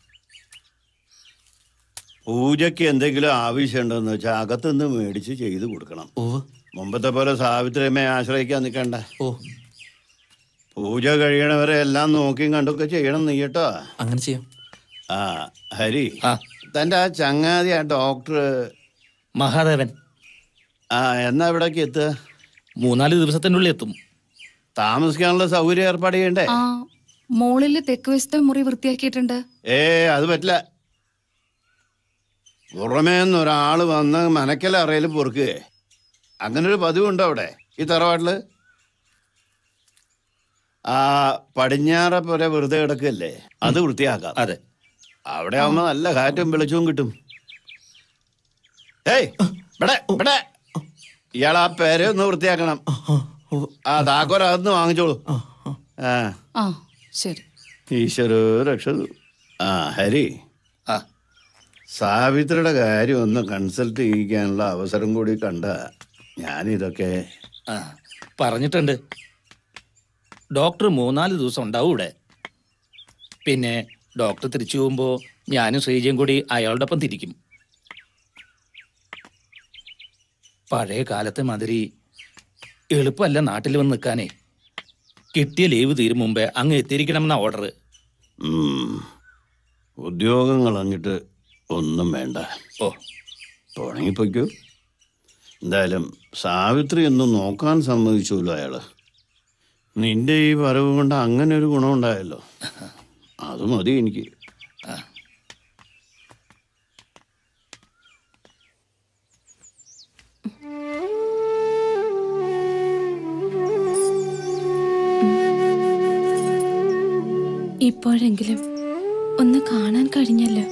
പൂജയ്ക്ക് എന്തെങ്കിലും ആവശ്യമുണ്ടെന്ന് വെച്ചാൽ അകത്തുനിന്ന് മേടിച്ച് ചെയ്തു കൊടുക്കണം മുമ്പത്തെ പോലെ സാവിത്രിയമ്മയെ ആശ്രയിക്കാൻ നിൽക്കണ്ട ഓ പൂജ കഴിയണവരെ എല്ലാം നോക്കിയും കണ്ടൊക്കെ ചെയ്യണം നീ കേട്ടോ അങ്ങനെ ചെയ്യാം ആ ഹരി തന്റെ ആ ചങ്ങാതി ആ ഡോക്ടർ മഹാദേവൻ ആ എന്നാ ഇവിടേക്ക് എത്തുക മൂന്നാല് ദിവസത്തിനുള്ളിൽ എത്തും താമസിക്കാനുള്ള സൗകര്യം ഏർപ്പാട് ചെയ്യണ്ടേ ആ മോളില് തെക്ക് വശത്തെ മുറി വൃത്തിയാക്കിയിട്ടുണ്ട് ഏ അത് പറ്റില്ല പുറമേ നിന്ന് ഒരാള് വന്ന് മനക്കല അറയിൽ പൊറുക്കുകയെ അങ്ങനെ ഒരു പതിവുണ്ടോ അവിടെ ഈ തറവാട്ടില് ആ പടിഞ്ഞാറ പുര വെറുതെ കിടക്കല്ലേ അത് വൃത്തിയാക്കാം അതെ അവിടെ ആവുമ്പോ നല്ല കാറ്റും വെളിച്ചവും കിട്ടും ഏയ് ഇവിടെ ഇവിടെ ഇയാൾ ആ പേരെ ഒന്ന് വൃത്തിയാക്കണം ആ താക്കോലകത്ത് വാങ്ങിച്ചോളൂ ആ ആ ശരി ഈശ്വരോ രക്ഷതു ആ ഹരി ആ സാവിത്രിയുടെ കാര്യം ഒന്ന് കൺസൾട്ട് ചെയ്യിക്കാനുള്ള അവസരം കൂടി കണ്ട ഞാനിതൊക്കെ ആ പറഞ്ഞിട്ടുണ്ട് ഡോക്ടർ മൂന്നാല് ദിവസം ഉണ്ടാവും ഇവിടെ പിന്നെ ഡോക്ടർ തിരിച്ചു പോകുമ്പോൾ ഞാനും ശ്രീജയും കൂടി അയാളുടെ ഒപ്പം തിരിക്കും പഴയ കാലത്തെ മാതിരി എളുപ്പമല്ല നാട്ടിൽ വന്ന് നിൽക്കാനേ കിട്ടിയ ലീവ് തീരും മുമ്പേ അങ്ങ് എത്തിയിരിക്കണമെന്ന ഓർഡർ ഉം, ഉദ്യോഗം കളഞ്ഞിട്ട് ഒന്നും വേണ്ട ഓ പോണെങ്കിൽ പൊയ്ക്കോ എന്തായാലും സാവിത്രി ഒന്നും നോക്കാൻ സമ്മതിച്ചല്ലോ അയാള് നിന്റെ ഈ വരവ് കൊണ്ട് അങ്ങനെ ഒരു ഗുണമുണ്ടായല്ലോ അത് മതി എനിക്ക് ഇപ്പോഴെങ്കിലും ഒന്ന് കാണാൻ കഴിഞ്ഞല്ലോ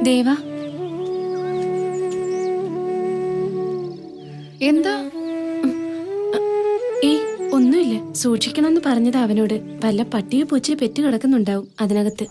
ദേവാ എന്താ ഏയ് ഒന്നുമില്ല സൂക്ഷിക്കണമെന്ന് പറഞ്ഞത് അവനോട് വല്ല പട്ടിയോ പൂച്ചയോ പെറ്റ് കിടക്കുന്നുണ്ടാവും അതിനകത്ത്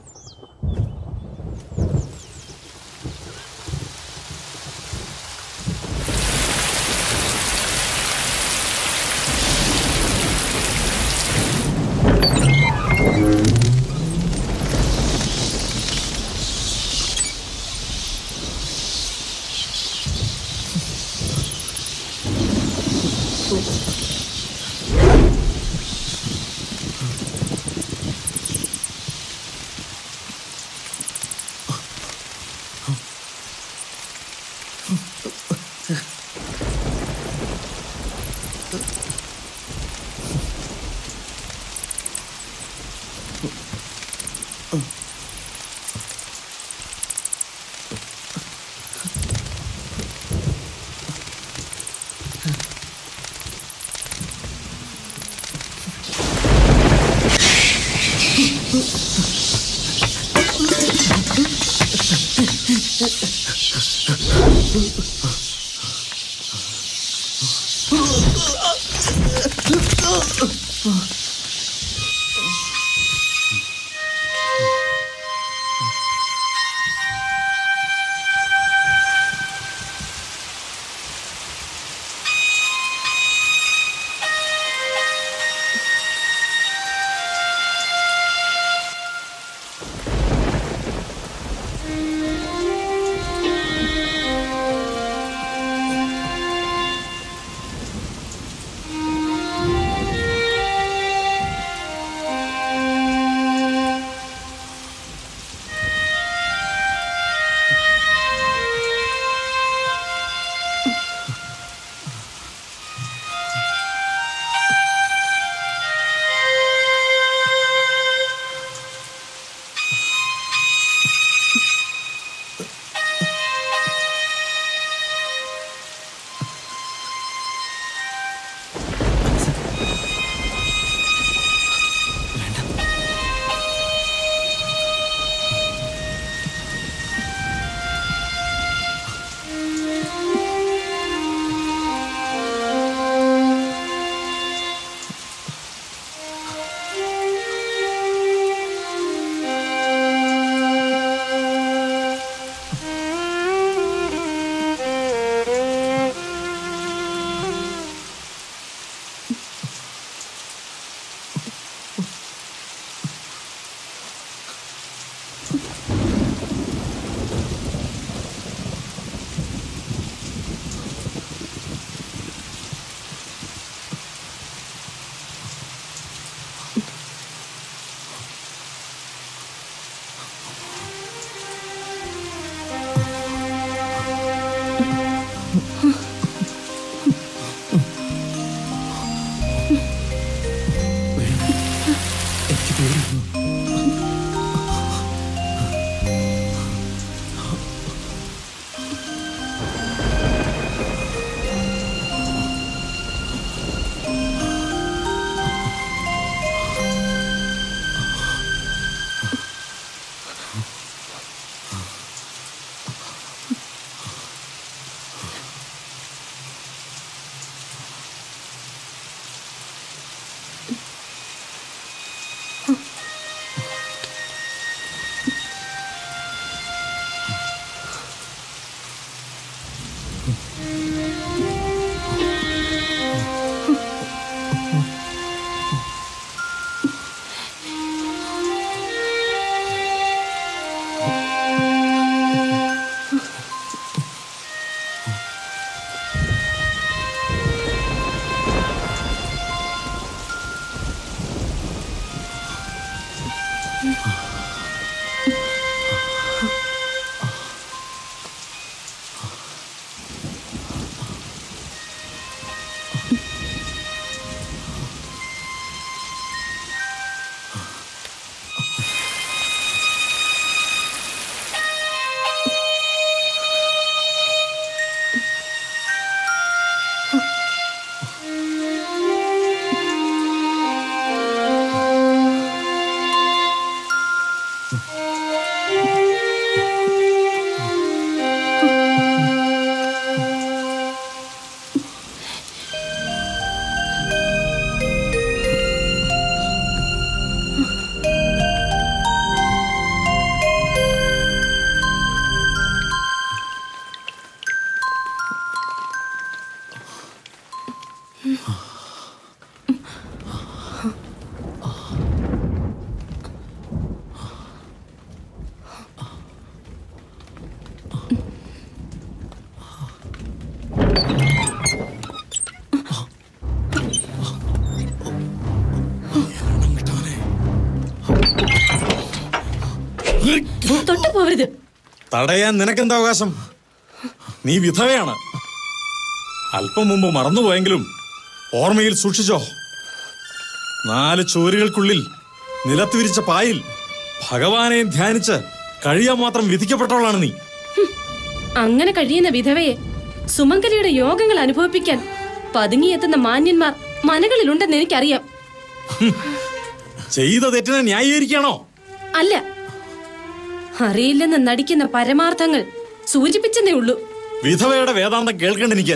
തൊട്ടു പോവരുത് തടയാൻ നിനക്കെന്താ അവകാശം നീ വിധവയാണ് അല്പം മുമ്പ് മറന്നുപോയെങ്കിലും ഓർമ്മയിൽ സൂക്ഷിച്ചോ നാല് ചുവരുകൾക്കുള്ളിൽ നിലത്ത് വിരിച്ച പായിൽ ഭഗവാനെ ധ്യാനിച്ച് കഴിയാൻ മാത്രം വിധിക്കപ്പെട്ടവളാണ് നീ അങ്ങനെ കഴിയുന്ന വിധവയെ സുമംഗലിയുടെ യോഗങ്ങൾ അനുഭവിപ്പിക്കാൻ പതുങ്ങിയെത്തുന്ന മാന്യന്മാർ മനകളിലുണ്ടെന്ന് എനിക്കറിയാം ചെയ്ത തെറ്റിനെ ന്യായീകരിക്കണോ അല്ല അറിയില്ലെന്ന് നടിക്കുന്ന പരമാർത്ഥങ്ങൾ സൂചിപ്പിച്ചെന്നേ ഉള്ളൂ വിധവയുടെ വേദാന്തം കേൾക്കണ്ട എനിക്ക്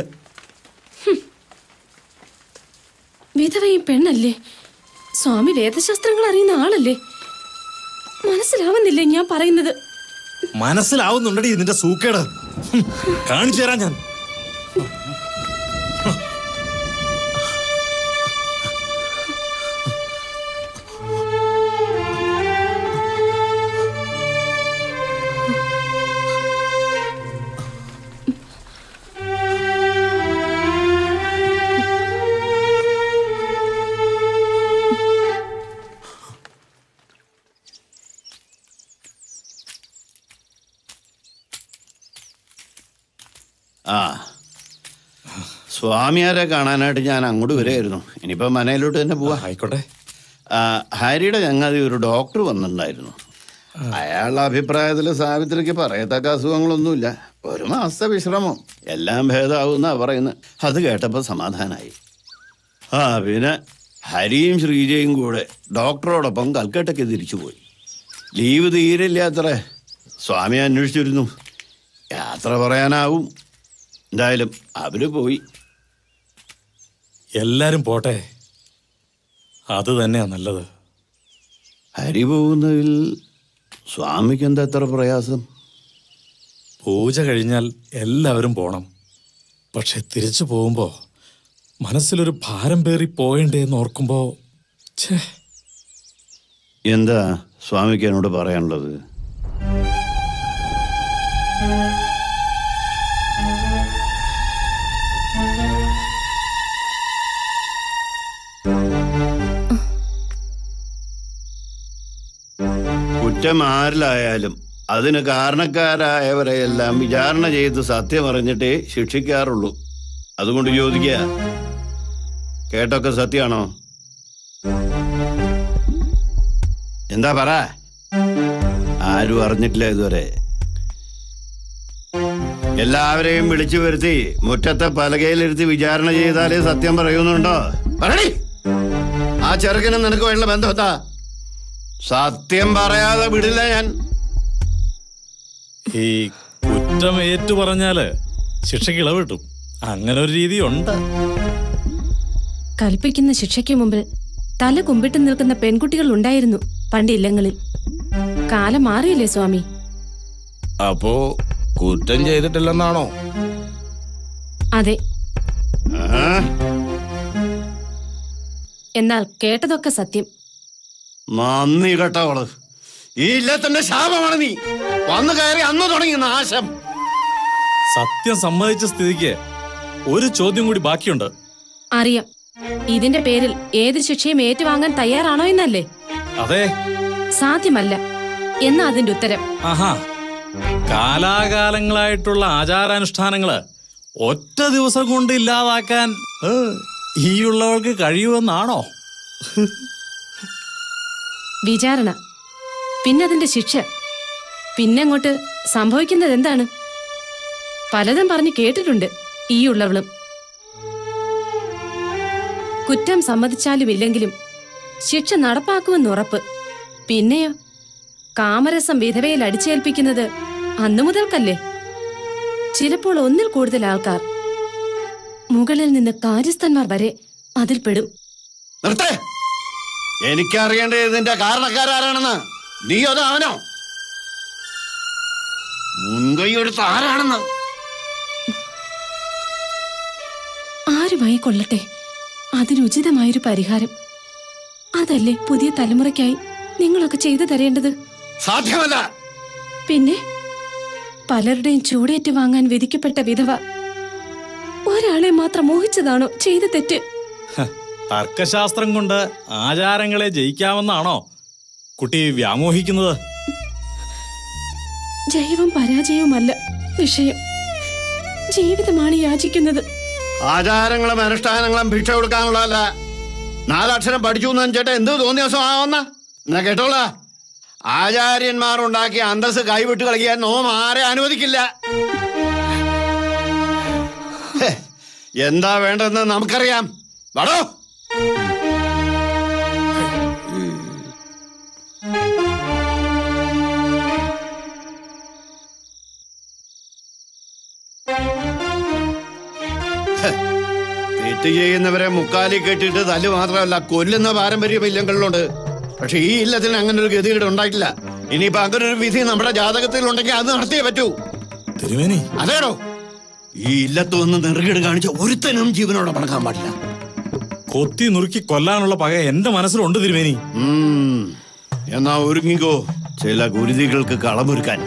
വിധവയും പെണ്ണല്ലേ സ്വാമി വേദശാസ്ത്രങ്ങൾ അറിയുന്ന ആളല്ലേ മനസ്സിലാവുന്നില്ലേ ഞാൻ പറയുന്നത് മനസ്സിലാവുന്നുണ്ടടി ഇതിന്റെ സൂക്കേട് ഹും, കാണിച്ചു തരാം ഞാൻ ആ സ്വാമിയാരെ കാണാനായിട്ട് ഞാൻ അങ്ങോട്ട് വരികയായിരുന്നു ഇനിയിപ്പോ മനയിലോട്ട് തന്നെ പോവാ ആയിക്കോട്ടെ ഹാരിയുടെ ചങ്ങാതി ഒരു ഡോക്ടർ വന്നിട്ടുണ്ടായിരുന്നു അയാളുടെ അഭിപ്രായത്തിൽ സാവിത്രിക്ക് പറയത്തക്ക അസുഖങ്ങളൊന്നുമില്ല ഒരു മാസത്തെ വിശ്രമം എല്ലാം ഭേദമാവുന്നാ പറയുന്നത് അത് കേട്ടപ്പോൾ സമാധാനമായി ആ പിന്നെ ഹരിയും ശ്രീജയും കൂടെ ഡോക്ടറോടൊപ്പം കൽക്കട്ടയ്ക്ക് തിരിച്ചുപോയി ലീവ് തീരില്ല അത്രേ സ്വാമി അന്വേഷിച്ചിരുന്നു യാത്ര പറയാനാവും എന്തായാലും അവര് പോയി എല്ലാരും പോട്ടെ അത് തന്നെയാ നല്ലത് ഹരി പോകുന്നതിൽ സ്വാമിക്ക് എന്താ എത്ര പ്രയാസം പൂജ കഴിഞ്ഞാൽ എല്ലാവരും പോണം പക്ഷെ തിരിച്ചു പോകുമ്പോ മനസ്സിലൊരു ഭാരം പേറി പോയണ്ടേന്ന് ഓർക്കുമ്പോ ഛേ എന്താ സ്വാമിക്ക് എന്നോട് പറയാനുള്ളത് കുറ്റം ആരിലായാലും അതിന് കാരണക്കാരായവരെയെല്ലാം വിചാരണ ചെയ്ത് സത്യം അറിഞ്ഞിട്ടേ ശിക്ഷിക്കാറുള്ളൂ അതുകൊണ്ട് ചോദിക്കുക കേട്ടൊക്കെ സത്യമാണോ എന്താ പറ ആരും അറിഞ്ഞിട്ടില്ല ഇതുവരെ എല്ലാവരെയും വിളിച്ചു വരുത്തി മുറ്റത്തെ പലകയിലിരുത്തി വിചാരണ ചെയ്താലേ സത്യം പറയുന്നുണ്ടോ പറയടി ആ ചെറുക്കനും നിനക്ക് വേണ്ട ബന്ധം എന്താ സത്യം പറയാതെ വിടില്ല ഞാൻ ഈ കുറ്റം ഏറ്റു പറഞ്ഞാല് ശിക്ഷയ്ക്ക് ഇളവ് കിട്ടും അങ്ങനെ ഒരു രീതി ഉണ്ട് കൽപ്പിക്കുന്ന ശിക്ഷയ്ക്ക് മുമ്പിൽ തല കുമ്പിട്ട് നിൽക്കുന്ന പെൺകുട്ടികൾ ഉണ്ടായിരുന്നു പണ്ട് ഇല്ലങ്ങളിൽ കാലം മാറിയില്ലേ സ്വാമി അപ്പോ കുറ്റം ചെയ്തിട്ടില്ലെന്നാണോ അതെ എന്നാൽ കേട്ടതൊക്കെ സത്യം നന്ദി കേട്ടവള് ഈ ഇല്ലത്തിന്റെ ശാപമാണ് നീ വന്നു കയറി അന്ന് തുടങ്ങി നാശം സത്യം സമ്മതിച്ച സ്ഥിതിക്ക് ഒരു ചോദ്യം കൂടി ബാക്കിയുണ്ട് അറിയാം ഇതിന്റെ പേരിൽ ഏത് ശിക്ഷയും ഏറ്റുവാങ്ങാൻ തയ്യാറാണോ എന്നല്ലേ അതെ സാധ്യമല്ല എന്നാ അതിന്റെ ഉത്തരം ആഹാ കാലാകാലങ്ങളായിട്ടുള്ള ആചാരാനുഷ്ഠാനങ്ങള് ഒറ്റ ദിവസം കൊണ്ട് ഇല്ലാതാക്കാൻ ഏ, ഈ ഉള്ളവർക്ക് കഴിയുമെന്നാണോ വിചാരണ പിന്നതിന്റെ ശിക്ഷ പിന്നങ്ങോട്ട് സംഭവിക്കുന്നത് എന്താണ് പലതും പറഞ്ഞു കേട്ടിട്ടുണ്ട് ഈ ഉള്ളവളും കുറ്റം സമ്മതിച്ചാലും ഇല്ലെങ്കിലും ശിക്ഷ നടപ്പാക്കുമെന്ന് ഉറപ്പ് പിന്നെയോ കാമരസം വിധവയിൽ അടിച്ചേൽപ്പിക്കുന്നത് അന്നു മുതൽക്കല്ലേ ചിലപ്പോൾ ഒന്നിൽ കൂടുതൽ ആൾക്കാർ മുകളിൽ നിന്ന് കാര്യസ്ഥന്മാർ വരെ അതിൽ പെടും നിർത്തേ എനിക്കറിയേണ്ടത് ഇതിന്റെ കാരണക്കാരാരാണെന്ന് നീ അതോ അവനോ മുൻകൈ എടുത്ത് ആരാണെന്ന് ആരുമായി കൊള്ളട്ടെ അതിനുചിതമായൊരു പരിഹാരം അതല്ലേ പുതിയ തലമുറയ്ക്കായി നിങ്ങളൊക്കെ ചെയ്തു തരേണ്ടത് സാധ്യമല്ല പിന്നെ പലരുടെയും ചൂടേറ്റ് വാങ്ങാൻ വിധിക്കപ്പെട്ട വിധവ ഒരാളെ മാത്രം മോഹിച്ചതാണോ ചെയ്ത തെറ്റ് ഹ, തർക്കശാസ്ത്രം കൊണ്ട് ആചാരങ്ങളെ ജയിക്കാമെന്നാണോ കുട്ടി വ്യാമോഹിക്കുന്നത് ജൈവം പരാജയവുമല്ല വിഷയം ജീവിതമാണ് യാചിക്കുന്നത് ആചാരങ്ങളും അനുഷ്ഠാനങ്ങളും ഭിക്ഷ കൊടുക്കാനുള്ളതല്ല നാലക്ഷരം പഠിച്ചു എന്ന് വെച്ചിട്ട് എന്ത് തോന്നിയ ദിവസം ആവുന്ന എന്നാ കേട്ടോളാ ആചാര്യന്മാർ ഉണ്ടാക്കിയ അന്തസ് കൈവിട്ട് കളിക്കാൻ നോം ആരെ അനുവദിക്കില്ല ഹെ, എന്താ വേണ്ടതെന്ന് നമുക്കറിയാം വടോ തെറ്റ് ചെയ്യുന്നവരെ മുക്കാലി കെട്ടിയിട്ട് തല്ല് മാത്രമല്ല കൊല്ലുന്ന പാരമ്പര്യം ഇല്ലങ്ങളിലുണ്ട് പക്ഷെ ഈ ഇല്ലത്തിന് അങ്ങനെ ഒരു ഗതികേട് ഉണ്ടായിട്ടില്ല ഇനിയിപ്പോ അങ്ങനെ ഒരു വിധി നമ്മുടെ ജാതകത്തിൽ ഉണ്ടെങ്കിൽ അത് നടത്തിയേ പറ്റൂ തിരുമേനി അതേടോ ഈ ഇല്ലത്ത് വന്ന് നെറുകേട് കാണിച്ച ഒരുത്തനും ജീവനോടെ മടക്കാൻ പാടില്ല കൊത്തി നുറുക്കി കൊല്ലാനുള്ള പക എന്റെ മനസ്സിലുണ്ട് തിരുമേനി ഉം. എന്നാ ഒരുങ്ങിക്കോ ചില ഗുരുതികൾക്ക് കളമൊരുക്കാൻ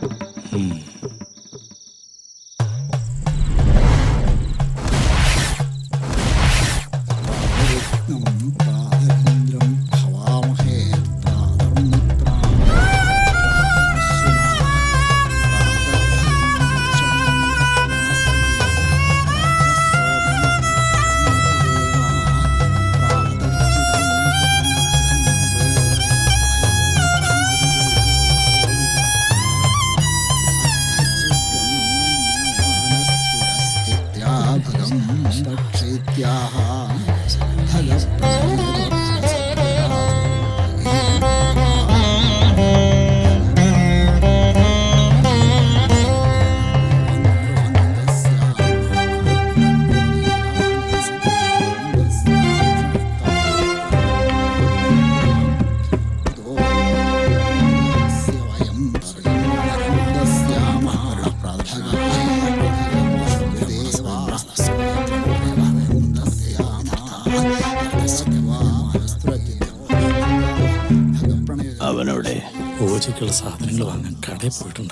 അവനവിടെ പൂജയ്ക്കുള്ള സാധനങ്ങൾ വാങ്ങാൻ കടയിൽ പോയിട്ടുണ്ട്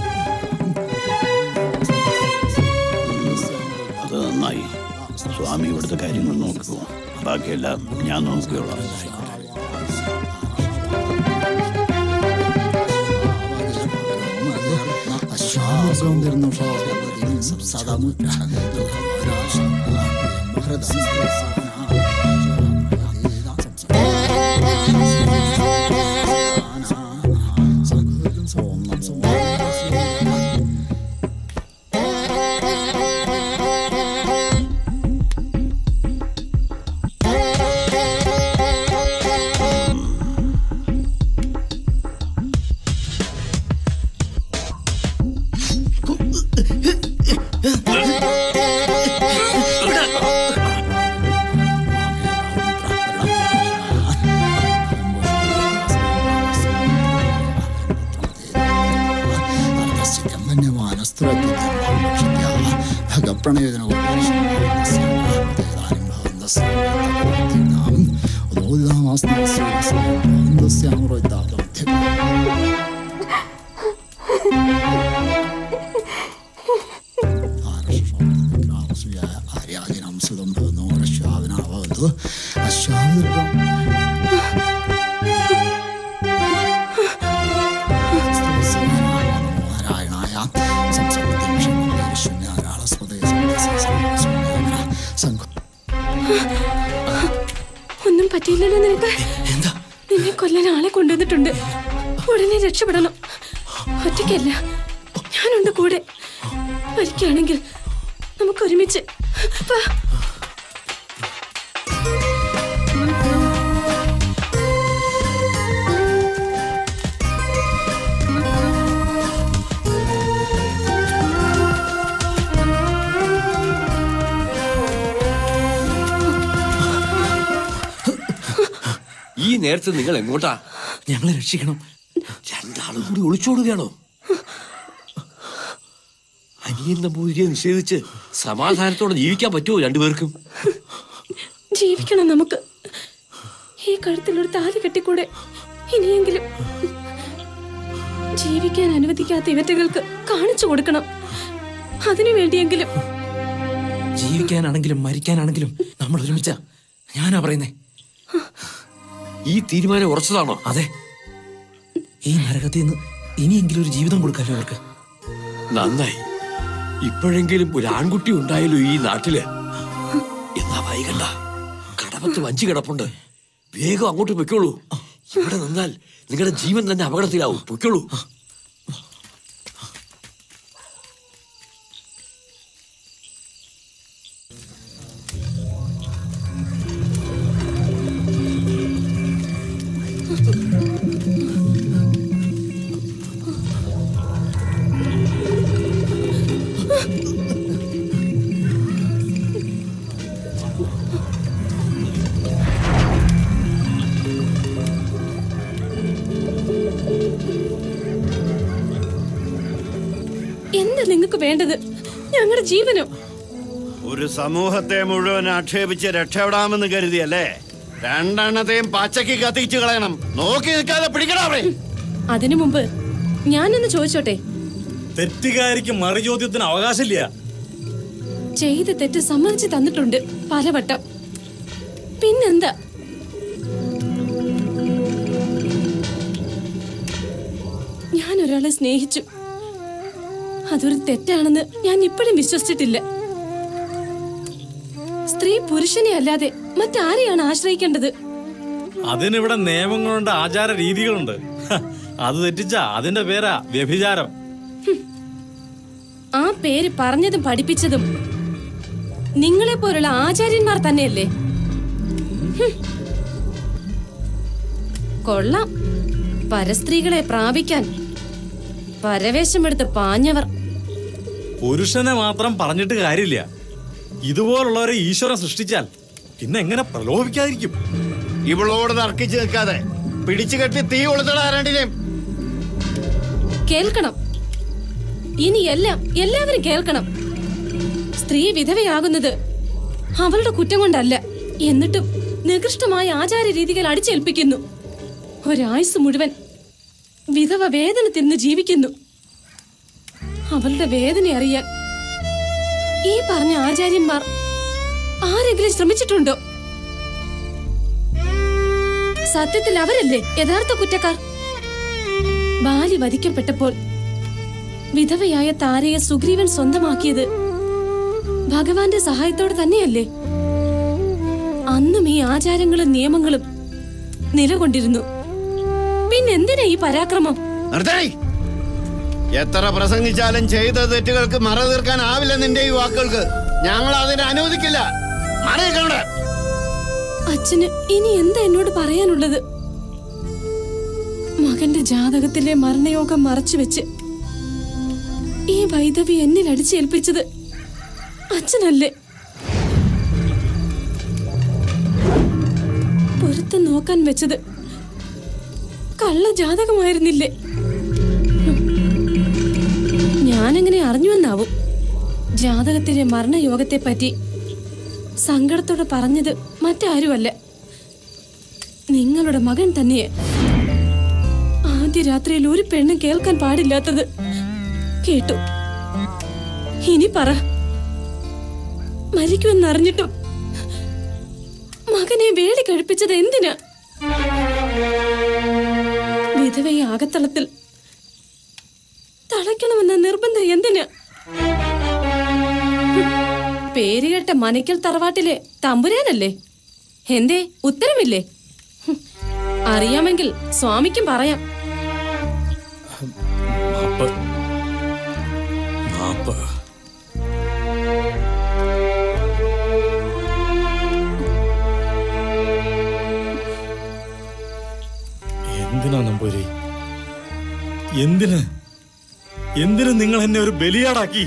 അത് നന്നായി സ്വാമി ഇവിടുത്തെ കാര്യങ്ങൾ നോക്കിക്കോ ബാക്കിയെല്ലാം ഞാൻ നോക്കിയോളാം ഒന്നും പറ്റിയില്ലല്ലോ നിനക്ക് നിന്നെ കൊല്ലാൻ ആളെ കൊണ്ടുവന്നിട്ടുണ്ട് ഉടനെ രക്ഷപ്പെടണം ഒറ്റയ്ക്കല്ല ഞാനുണ്ട് കൂടെ മരിക്കുകയാണെങ്കിൽ നമുക്ക് ഒരുമിച്ച് വാ. ഈ നേരത്തെ നിങ്ങൾ എങ്ങോട്ടാ ഞങ്ങളെ രക്ഷിക്കണം രണ്ടാളും കൂടി ഒളിച്ചോടുകയാണോ അനിയൻ നമ്പൂതിരിയെ നിഷേധിച്ച് സമാധാനത്തോടെ ജീവിക്കാൻ പറ്റുമോ രണ്ടുപേർക്കും ജീവിക്കണം നമുക്ക് ഈ കഴുത്തിൽ ഒരു താലി കെട്ടിക്കൂടെ ഇനിയെങ്കിലും ജീവിക്കാൻ അനുവദിക്കാത്ത ഇവറ്റകൾക്ക് കാണിച്ചു കൊടുക്കണം അതിനു വേണ്ടിയെങ്കിലും ജീവിക്കാനാണെങ്കിലും മരിക്കാനാണെങ്കിലും നമ്മൾ ഒരുമിച്ച ഞാനാ പറയുന്നേ ഈ തീരുമാനം ഉറച്ചതാണോ അതെ ഈ നരകത്തിൽ നിന്ന് ഇനിയെങ്കിലും ഒരു ജീവിതം കൊടുക്കാമല്ലോ അവർക്ക് നന്നായി ഇപ്പോഴെങ്കിലും ഒരു ആൺകുട്ടി ഉണ്ടായല്ലോ ഈ നാട്ടില് എന്നാ വൈകണ്ട കടമത്ത് വഞ്ചി കിടപ്പുണ്ട് വേഗം അങ്ങോട്ട് പൊയ്ക്കോളൂ ഇവിടെ നിന്നാൽ നിങ്ങളുടെ ജീവൻ തന്നെ അപകടത്തിലാവും പൊയ്ക്കോളൂ എന്താ നിങ്ങൾക്ക് വേണ്ടത് ഞങ്ങളുടെ ജീവനോ ഒരു സമൂഹത്തെ മുഴുവൻ ആക്ഷേപിച്ച് രക്ഷപ്പെടാമെന്ന് കരുതിയല്ലേ രണ്ടെണ്ണത്തെയും പച്ചക്ക് കത്തിച്ചു കളയണം നോക്കി നിൽക്കാതെ പിടിക്കണേ അതിനു മുമ്പ് ഞാനൊന്ന് ചോദിച്ചോട്ടെ തെറ്റുകാരിക്ക് മറുചോദ്യത്തിന് അവകാശമില്ല ചെയ്ത തെറ്റ് സമ്മതിച്ച് തന്നിട്ടുണ്ട് പലവട്ടം പിന്നെന്താ ഞാൻ ഒരാളെ സ്നേഹിച്ചു അതൊരു തെറ്റാണെന്ന് ഞാൻ ഇപ്പോഴും വിശ്വസിച്ചിട്ടില്ല സ്ത്രീ പുരുഷനെ അല്ലാതെ മറ്റാരെയാണ് ആശ്രയിക്കേണ്ടത് അതിനിവിടെ നിയമങ്ങളുണ്ട് ആചാര രീതികളുണ്ട് ഹ, അത് തെറ്റിച്ച അതിന്റെ പേരാ വ്യഭിചാരം ആ പേര് പറഞ്ഞതും പഠിപ്പിച്ചതും നിങ്ങളെ പോലുള്ള ആചാര്യന്മാർ തന്നെയല്ലേ ഹും. കൊള്ളാം പരസ്ത്രീകളെ പ്രാപിക്കാൻ പരവേശമെടുത്ത് പാഞ്ഞവർ പുരുഷനെ മാത്രം പറഞ്ഞിട്ട് കാര്യമില്ല ഇതുപോലുള്ളവരെ ഈശ്വരൻ സൃഷ്ടിച്ചാൽ പിന്നെ എങ്ങനെ പ്രലോഭിക്കാതിരിക്കും ഇവളോട് തർക്കിച്ച് നിൽക്കാതെ പിടിച്ചു കെട്ടി തീ കൊളുത്തടാ രണ്ടിനെയും കേൾക്കണം ഇനി എല്ലാം എല്ലാവരും കേൾക്കണം സ്ത്രീ വിധവയാകുന്നത് അവളുടെ കുറ്റം കൊണ്ടല്ല എന്നിട്ടും നികൃഷ്ടമായ ആചാര രീതികൾ അടിച്ചേൽപ്പിക്കുന്നു ഒരായുസ് മുഴുവൻ വിധവ വേദന തിന്ന് ജീവിക്കുന്നു അവളുടെ വേദന അറിയാൻ ഈ പറഞ്ഞ ആചാര്യന്മാർ ആരെങ്കിലും ശ്രമിച്ചിട്ടുണ്ടോ സത്യത്തിൽ അവരല്ലേ യഥാർത്ഥ കുറ്റക്കാർ ബാലി വധിക്കപ്പെട്ടപ്പോൾ വിധവയായ താരയെ സുഗ്രീവൻ സ്വന്തമാക്കിയത് ഭഗവാന്റെ സഹായത്തോടെ തന്നെയല്ലേ അന്നും ഈ ആചാരങ്ങളും നിയമങ്ങളും നിലകൊണ്ടിരുന്നു പിന്നെന്തിനാ ഈ പരാക്രമം നിർത്തണേ എത്ര പ്രസംഗിച്ചാലും ചെയ്ത തെറ്റുകൾക്ക് മറ തീർക്കാനാവില്ല നിന്റെ ഈ വാക്കുകൾക്ക് ഞങ്ങൾ അതിനെ അനുവദിക്കില്ല മറയിക്കണ്ട അച്ഛന് ഇനി എന്താ എന്നോട് പറയാനുള്ളത് മകന്റെ ജാതകത്തിലെ മരണയോഗം മറച്ചു വെച്ച് ഈ വൈദവി എന്നിൽ അടിച്ചേൽപ്പിച്ചത് അച്ഛനല്ലേ പൊരുത്തം നോക്കാൻ വെച്ചത് കള്ള ജാതകമായിരുന്നില്ലേ ഹും. ഞാനെങ്ങനെ അറിഞ്ഞുവെന്നാവും ജാതകത്തിലെ മരണയോഗത്തെ പറ്റി സങ്കടത്തോടെ പറഞ്ഞത് മറ്റാരുമല്ല നിങ്ങളുടെ മകൻ തന്നെയെ ആദ്യ രാത്രിയിൽ ഒരു പെണ്ണും കേൾക്കാൻ പാടില്ലാത്തത് കേട്ടു ഇനി പറ മരിക്കുമെന്നറിഞ്ഞിട്ടും മകനെ വേടി കഴിപ്പിച്ചത് എന്തിനാ വിധവയെ ആകത്തളത്തിൽ തളയ്ക്കണമെന്ന നിർബന്ധം എന്തിനാ പേരുകേട്ട മനക്കൽ തറവാട്ടിലെ തമ്പുരാനല്ലേ എന്തേ ഉത്തരമില്ലേ ഹും, അറിയാമെങ്കിൽ സ്വാമിക്കും പറയാം മാപ്പ് മാപ്പ് എന്തിനാ നമ്പൂരി എന്തിന് എന്തിന് നിങ്ങൾ എന്നെ ഒരു ബലിയാടാക്കി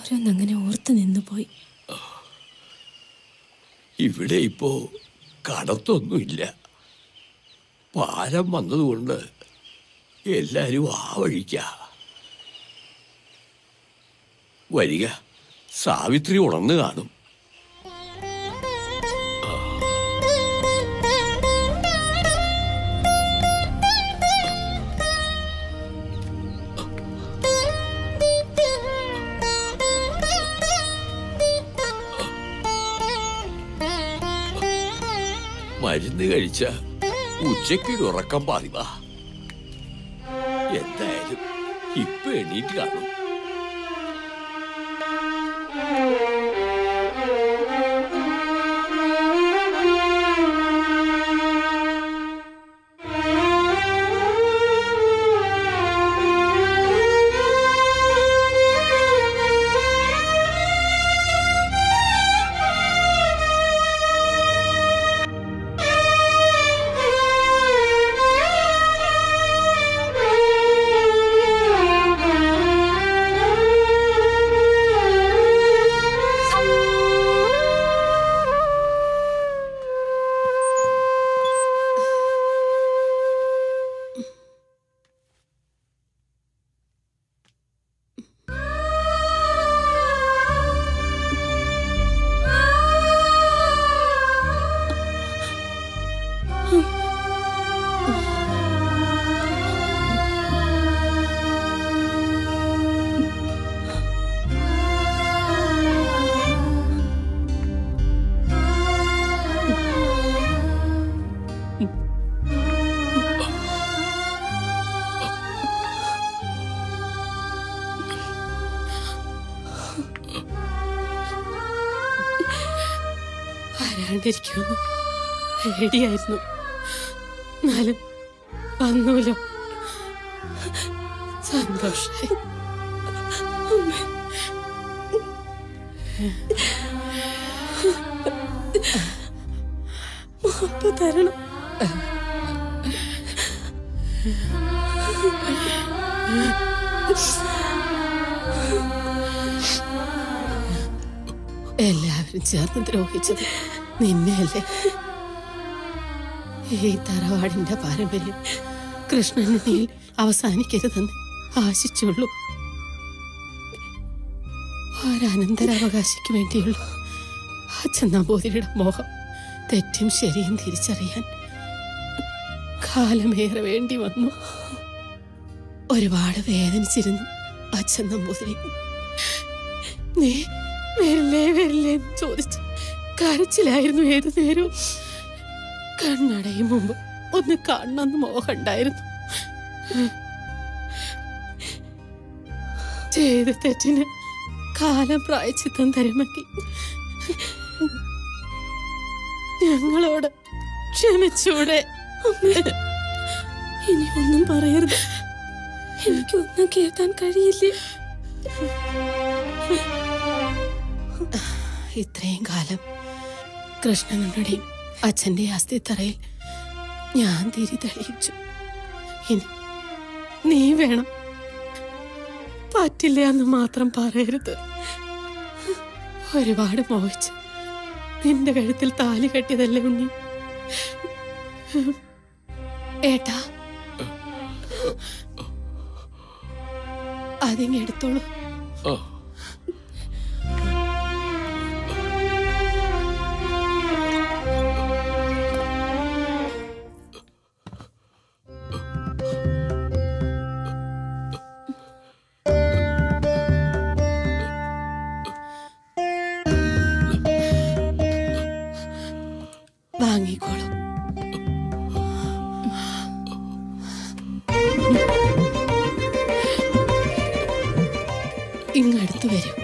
ഓരോന്നങ്ങനെ ഓർത്തു നിന്നു പോയി ഇവിടെ ഇപ്പോ കടത്തൊന്നുമില്ല പാലം വന്നതുകൊണ്ട് എല്ലാരും ആ വഴിക്ക വരിക സാവിത്രി ഉണർന്നു കാണും മരുന്ന് കഴിച്ച ഉച്ചയ്ക്കൊരു ഉറക്കം പാതിവാ എന്തായാലും ഇപ്പൊ എണീറ്റ് കാണും വരാണ്ടിരിക്കുമെന്ന് പേടിയായിരുന്നു എന്നാലും വന്നൂലോ സന്തോഷായി മാപ്പ് തരണം എല്ലാവരും ചേർന്ന് ദ്രോഹിച്ചത് നിന്നെയല്ലേ ഈ തറവാടിന്റെ പാരമ്പര്യം കൃഷ്ണന് നീ അവസാനിക്കരുതെന്ന് ആശിച്ചുള്ളൂ ഒരനന്തരാവകാശിക്ക് വേണ്ടിയുള്ള അച്ഛൻ നമ്പൂതിരിയുടെ മോഹം തെറ്റും ശരിയും തിരിച്ചറിയാൻ കാലമേറെ വേണ്ടി വന്നു ഒരുപാട് വേദനിച്ചിരുന്നു അച്ഛൻ നമ്പൂതിരി നീ വരില്ലേ വരില്ലേ എന്ന് ചോദിച്ചു കരച്ചിലായിരുന്നു ഏതു നേരവും കണ്ണടയും മുമ്പ് ഒന്ന് കാണണമെന്ന് മോഹമുണ്ടായിരുന്നു ചെയ്ത തെറ്റിന് കാലം പ്രായച്ചിത്തം തരുമെങ്കിൽ ഞങ്ങളോട് ക്ഷമിച്ചൂടെ ഇനി ഒന്നും പറയരുത് എനിക്കൊന്നും കേൾക്കാൻ കഴിയില്ലേ ഇത്രയും കാലം കൃഷ്ണനുടെയും അച്ഛന്റെ അസ്ഥിത്തറയിൽ ഞാൻ തിരി തെളിയിച്ചു ഇനി നീ വേണം പറ്റില്ല എന്ന് മാത്രം പറയരുത് ഒരുപാട് മോഹിച്ച് നിന്റെ കഴുത്തിൽ താലി കെട്ടിയതല്ലേ ഉണ്ണി ഏട്ടാ അതിങ്ങ് എടുത്തോളൂ വാങ്ങിക്കോളൂ ഇങ്ങടുത്ത് വരും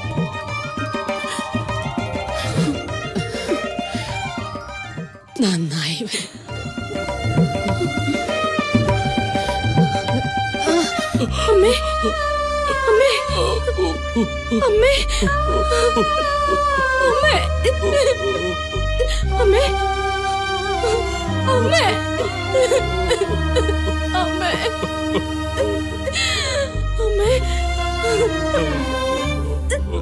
നന്നായി വരും അമ്മേ അമ്മേ അമ്മേ അമ്മേ അമ്മേ അമ്മേ അമ്മേ അമ്മേ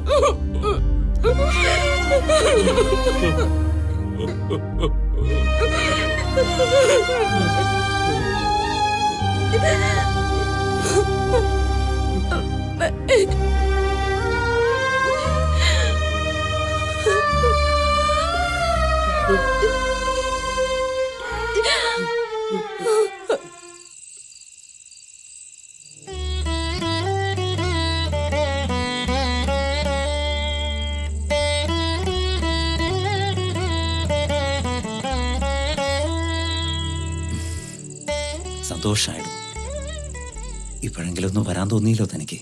സന്തോഷായിരുന്നു ഇപ്പോഴെങ്കിലും ഒന്ന് വരാൻ തോന്നിയില്ലോ തനിക്ക്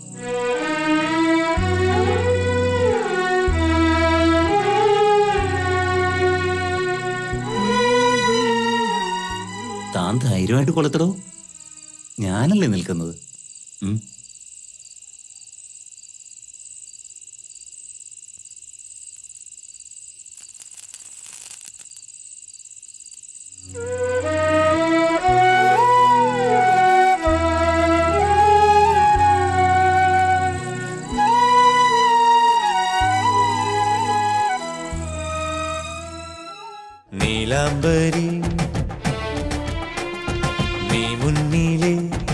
താൻ ധൈര്യമായിട്ട് കൊളുത്തടോ ഞാനല്ലേ നിൽക്കുന്നത് ഉം. നീലാംബരി നീ മുന്നിലെ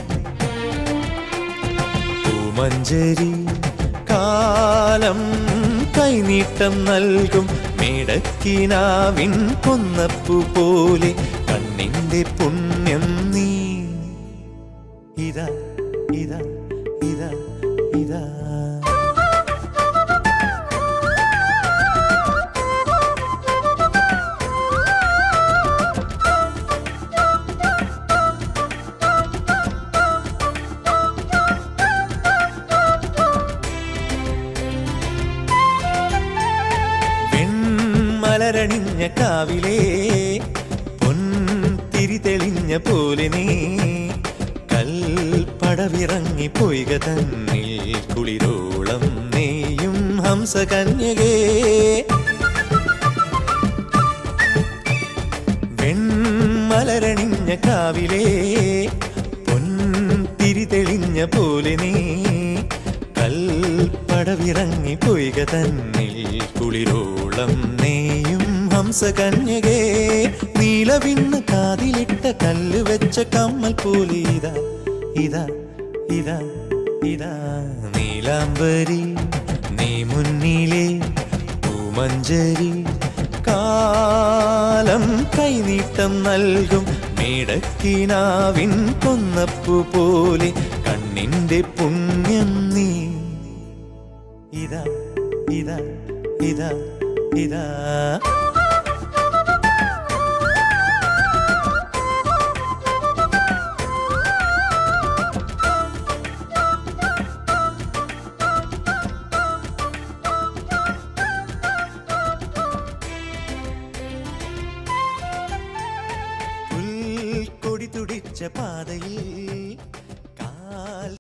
പൂമഞ്ചരി കാലം കൈനീട്ടം നൽകും മേടക്കിനാവിൻ കൊന്നപ്പു പോലെ കണ്ണിന്റെ പുണ്യം നീ ഇതാ ഇതാ ഇതാ ഇതാ വെൺമലരണിഞ്ഞ കാവിലേ പൊൻതിരി തെളിഞ്ഞ പോലെ നീ കൽപ്പടവിറങ്ങി പോയിക തന്നിൽ കുളിരോളം നീയും ഹംസകന്യകേ വെൺമലരണിഞ്ഞ കാവിലേ പൊൻതിരി തെളിഞ്ഞ പോലെ നീ കൽപ്പടവിറങ്ങി പോയിക തന്നിൽ കുളിരോളം നീയും ഹംസകന്യകേ നീലവിണ്ണ് കാതിലിട്ട കല്ല് വെച്ച കമ്മൽ പോലെ ഇതാ ഇതാ ഇതാ ഇതാ നീലാംബരി നീ മുന്നിലെ പൂമഞ്ചരി കാലം കൈനീട്ടം നൽകും മേടക്കിനാവിൻ കൊന്നപ്പു പോലെ കണ്ണിന്റെ പുണ്യം നീ ഇതാ ഇതാ ഇതാ ഇതാ പുൽക്കൊടി തുടിച്ച പാതയിൽ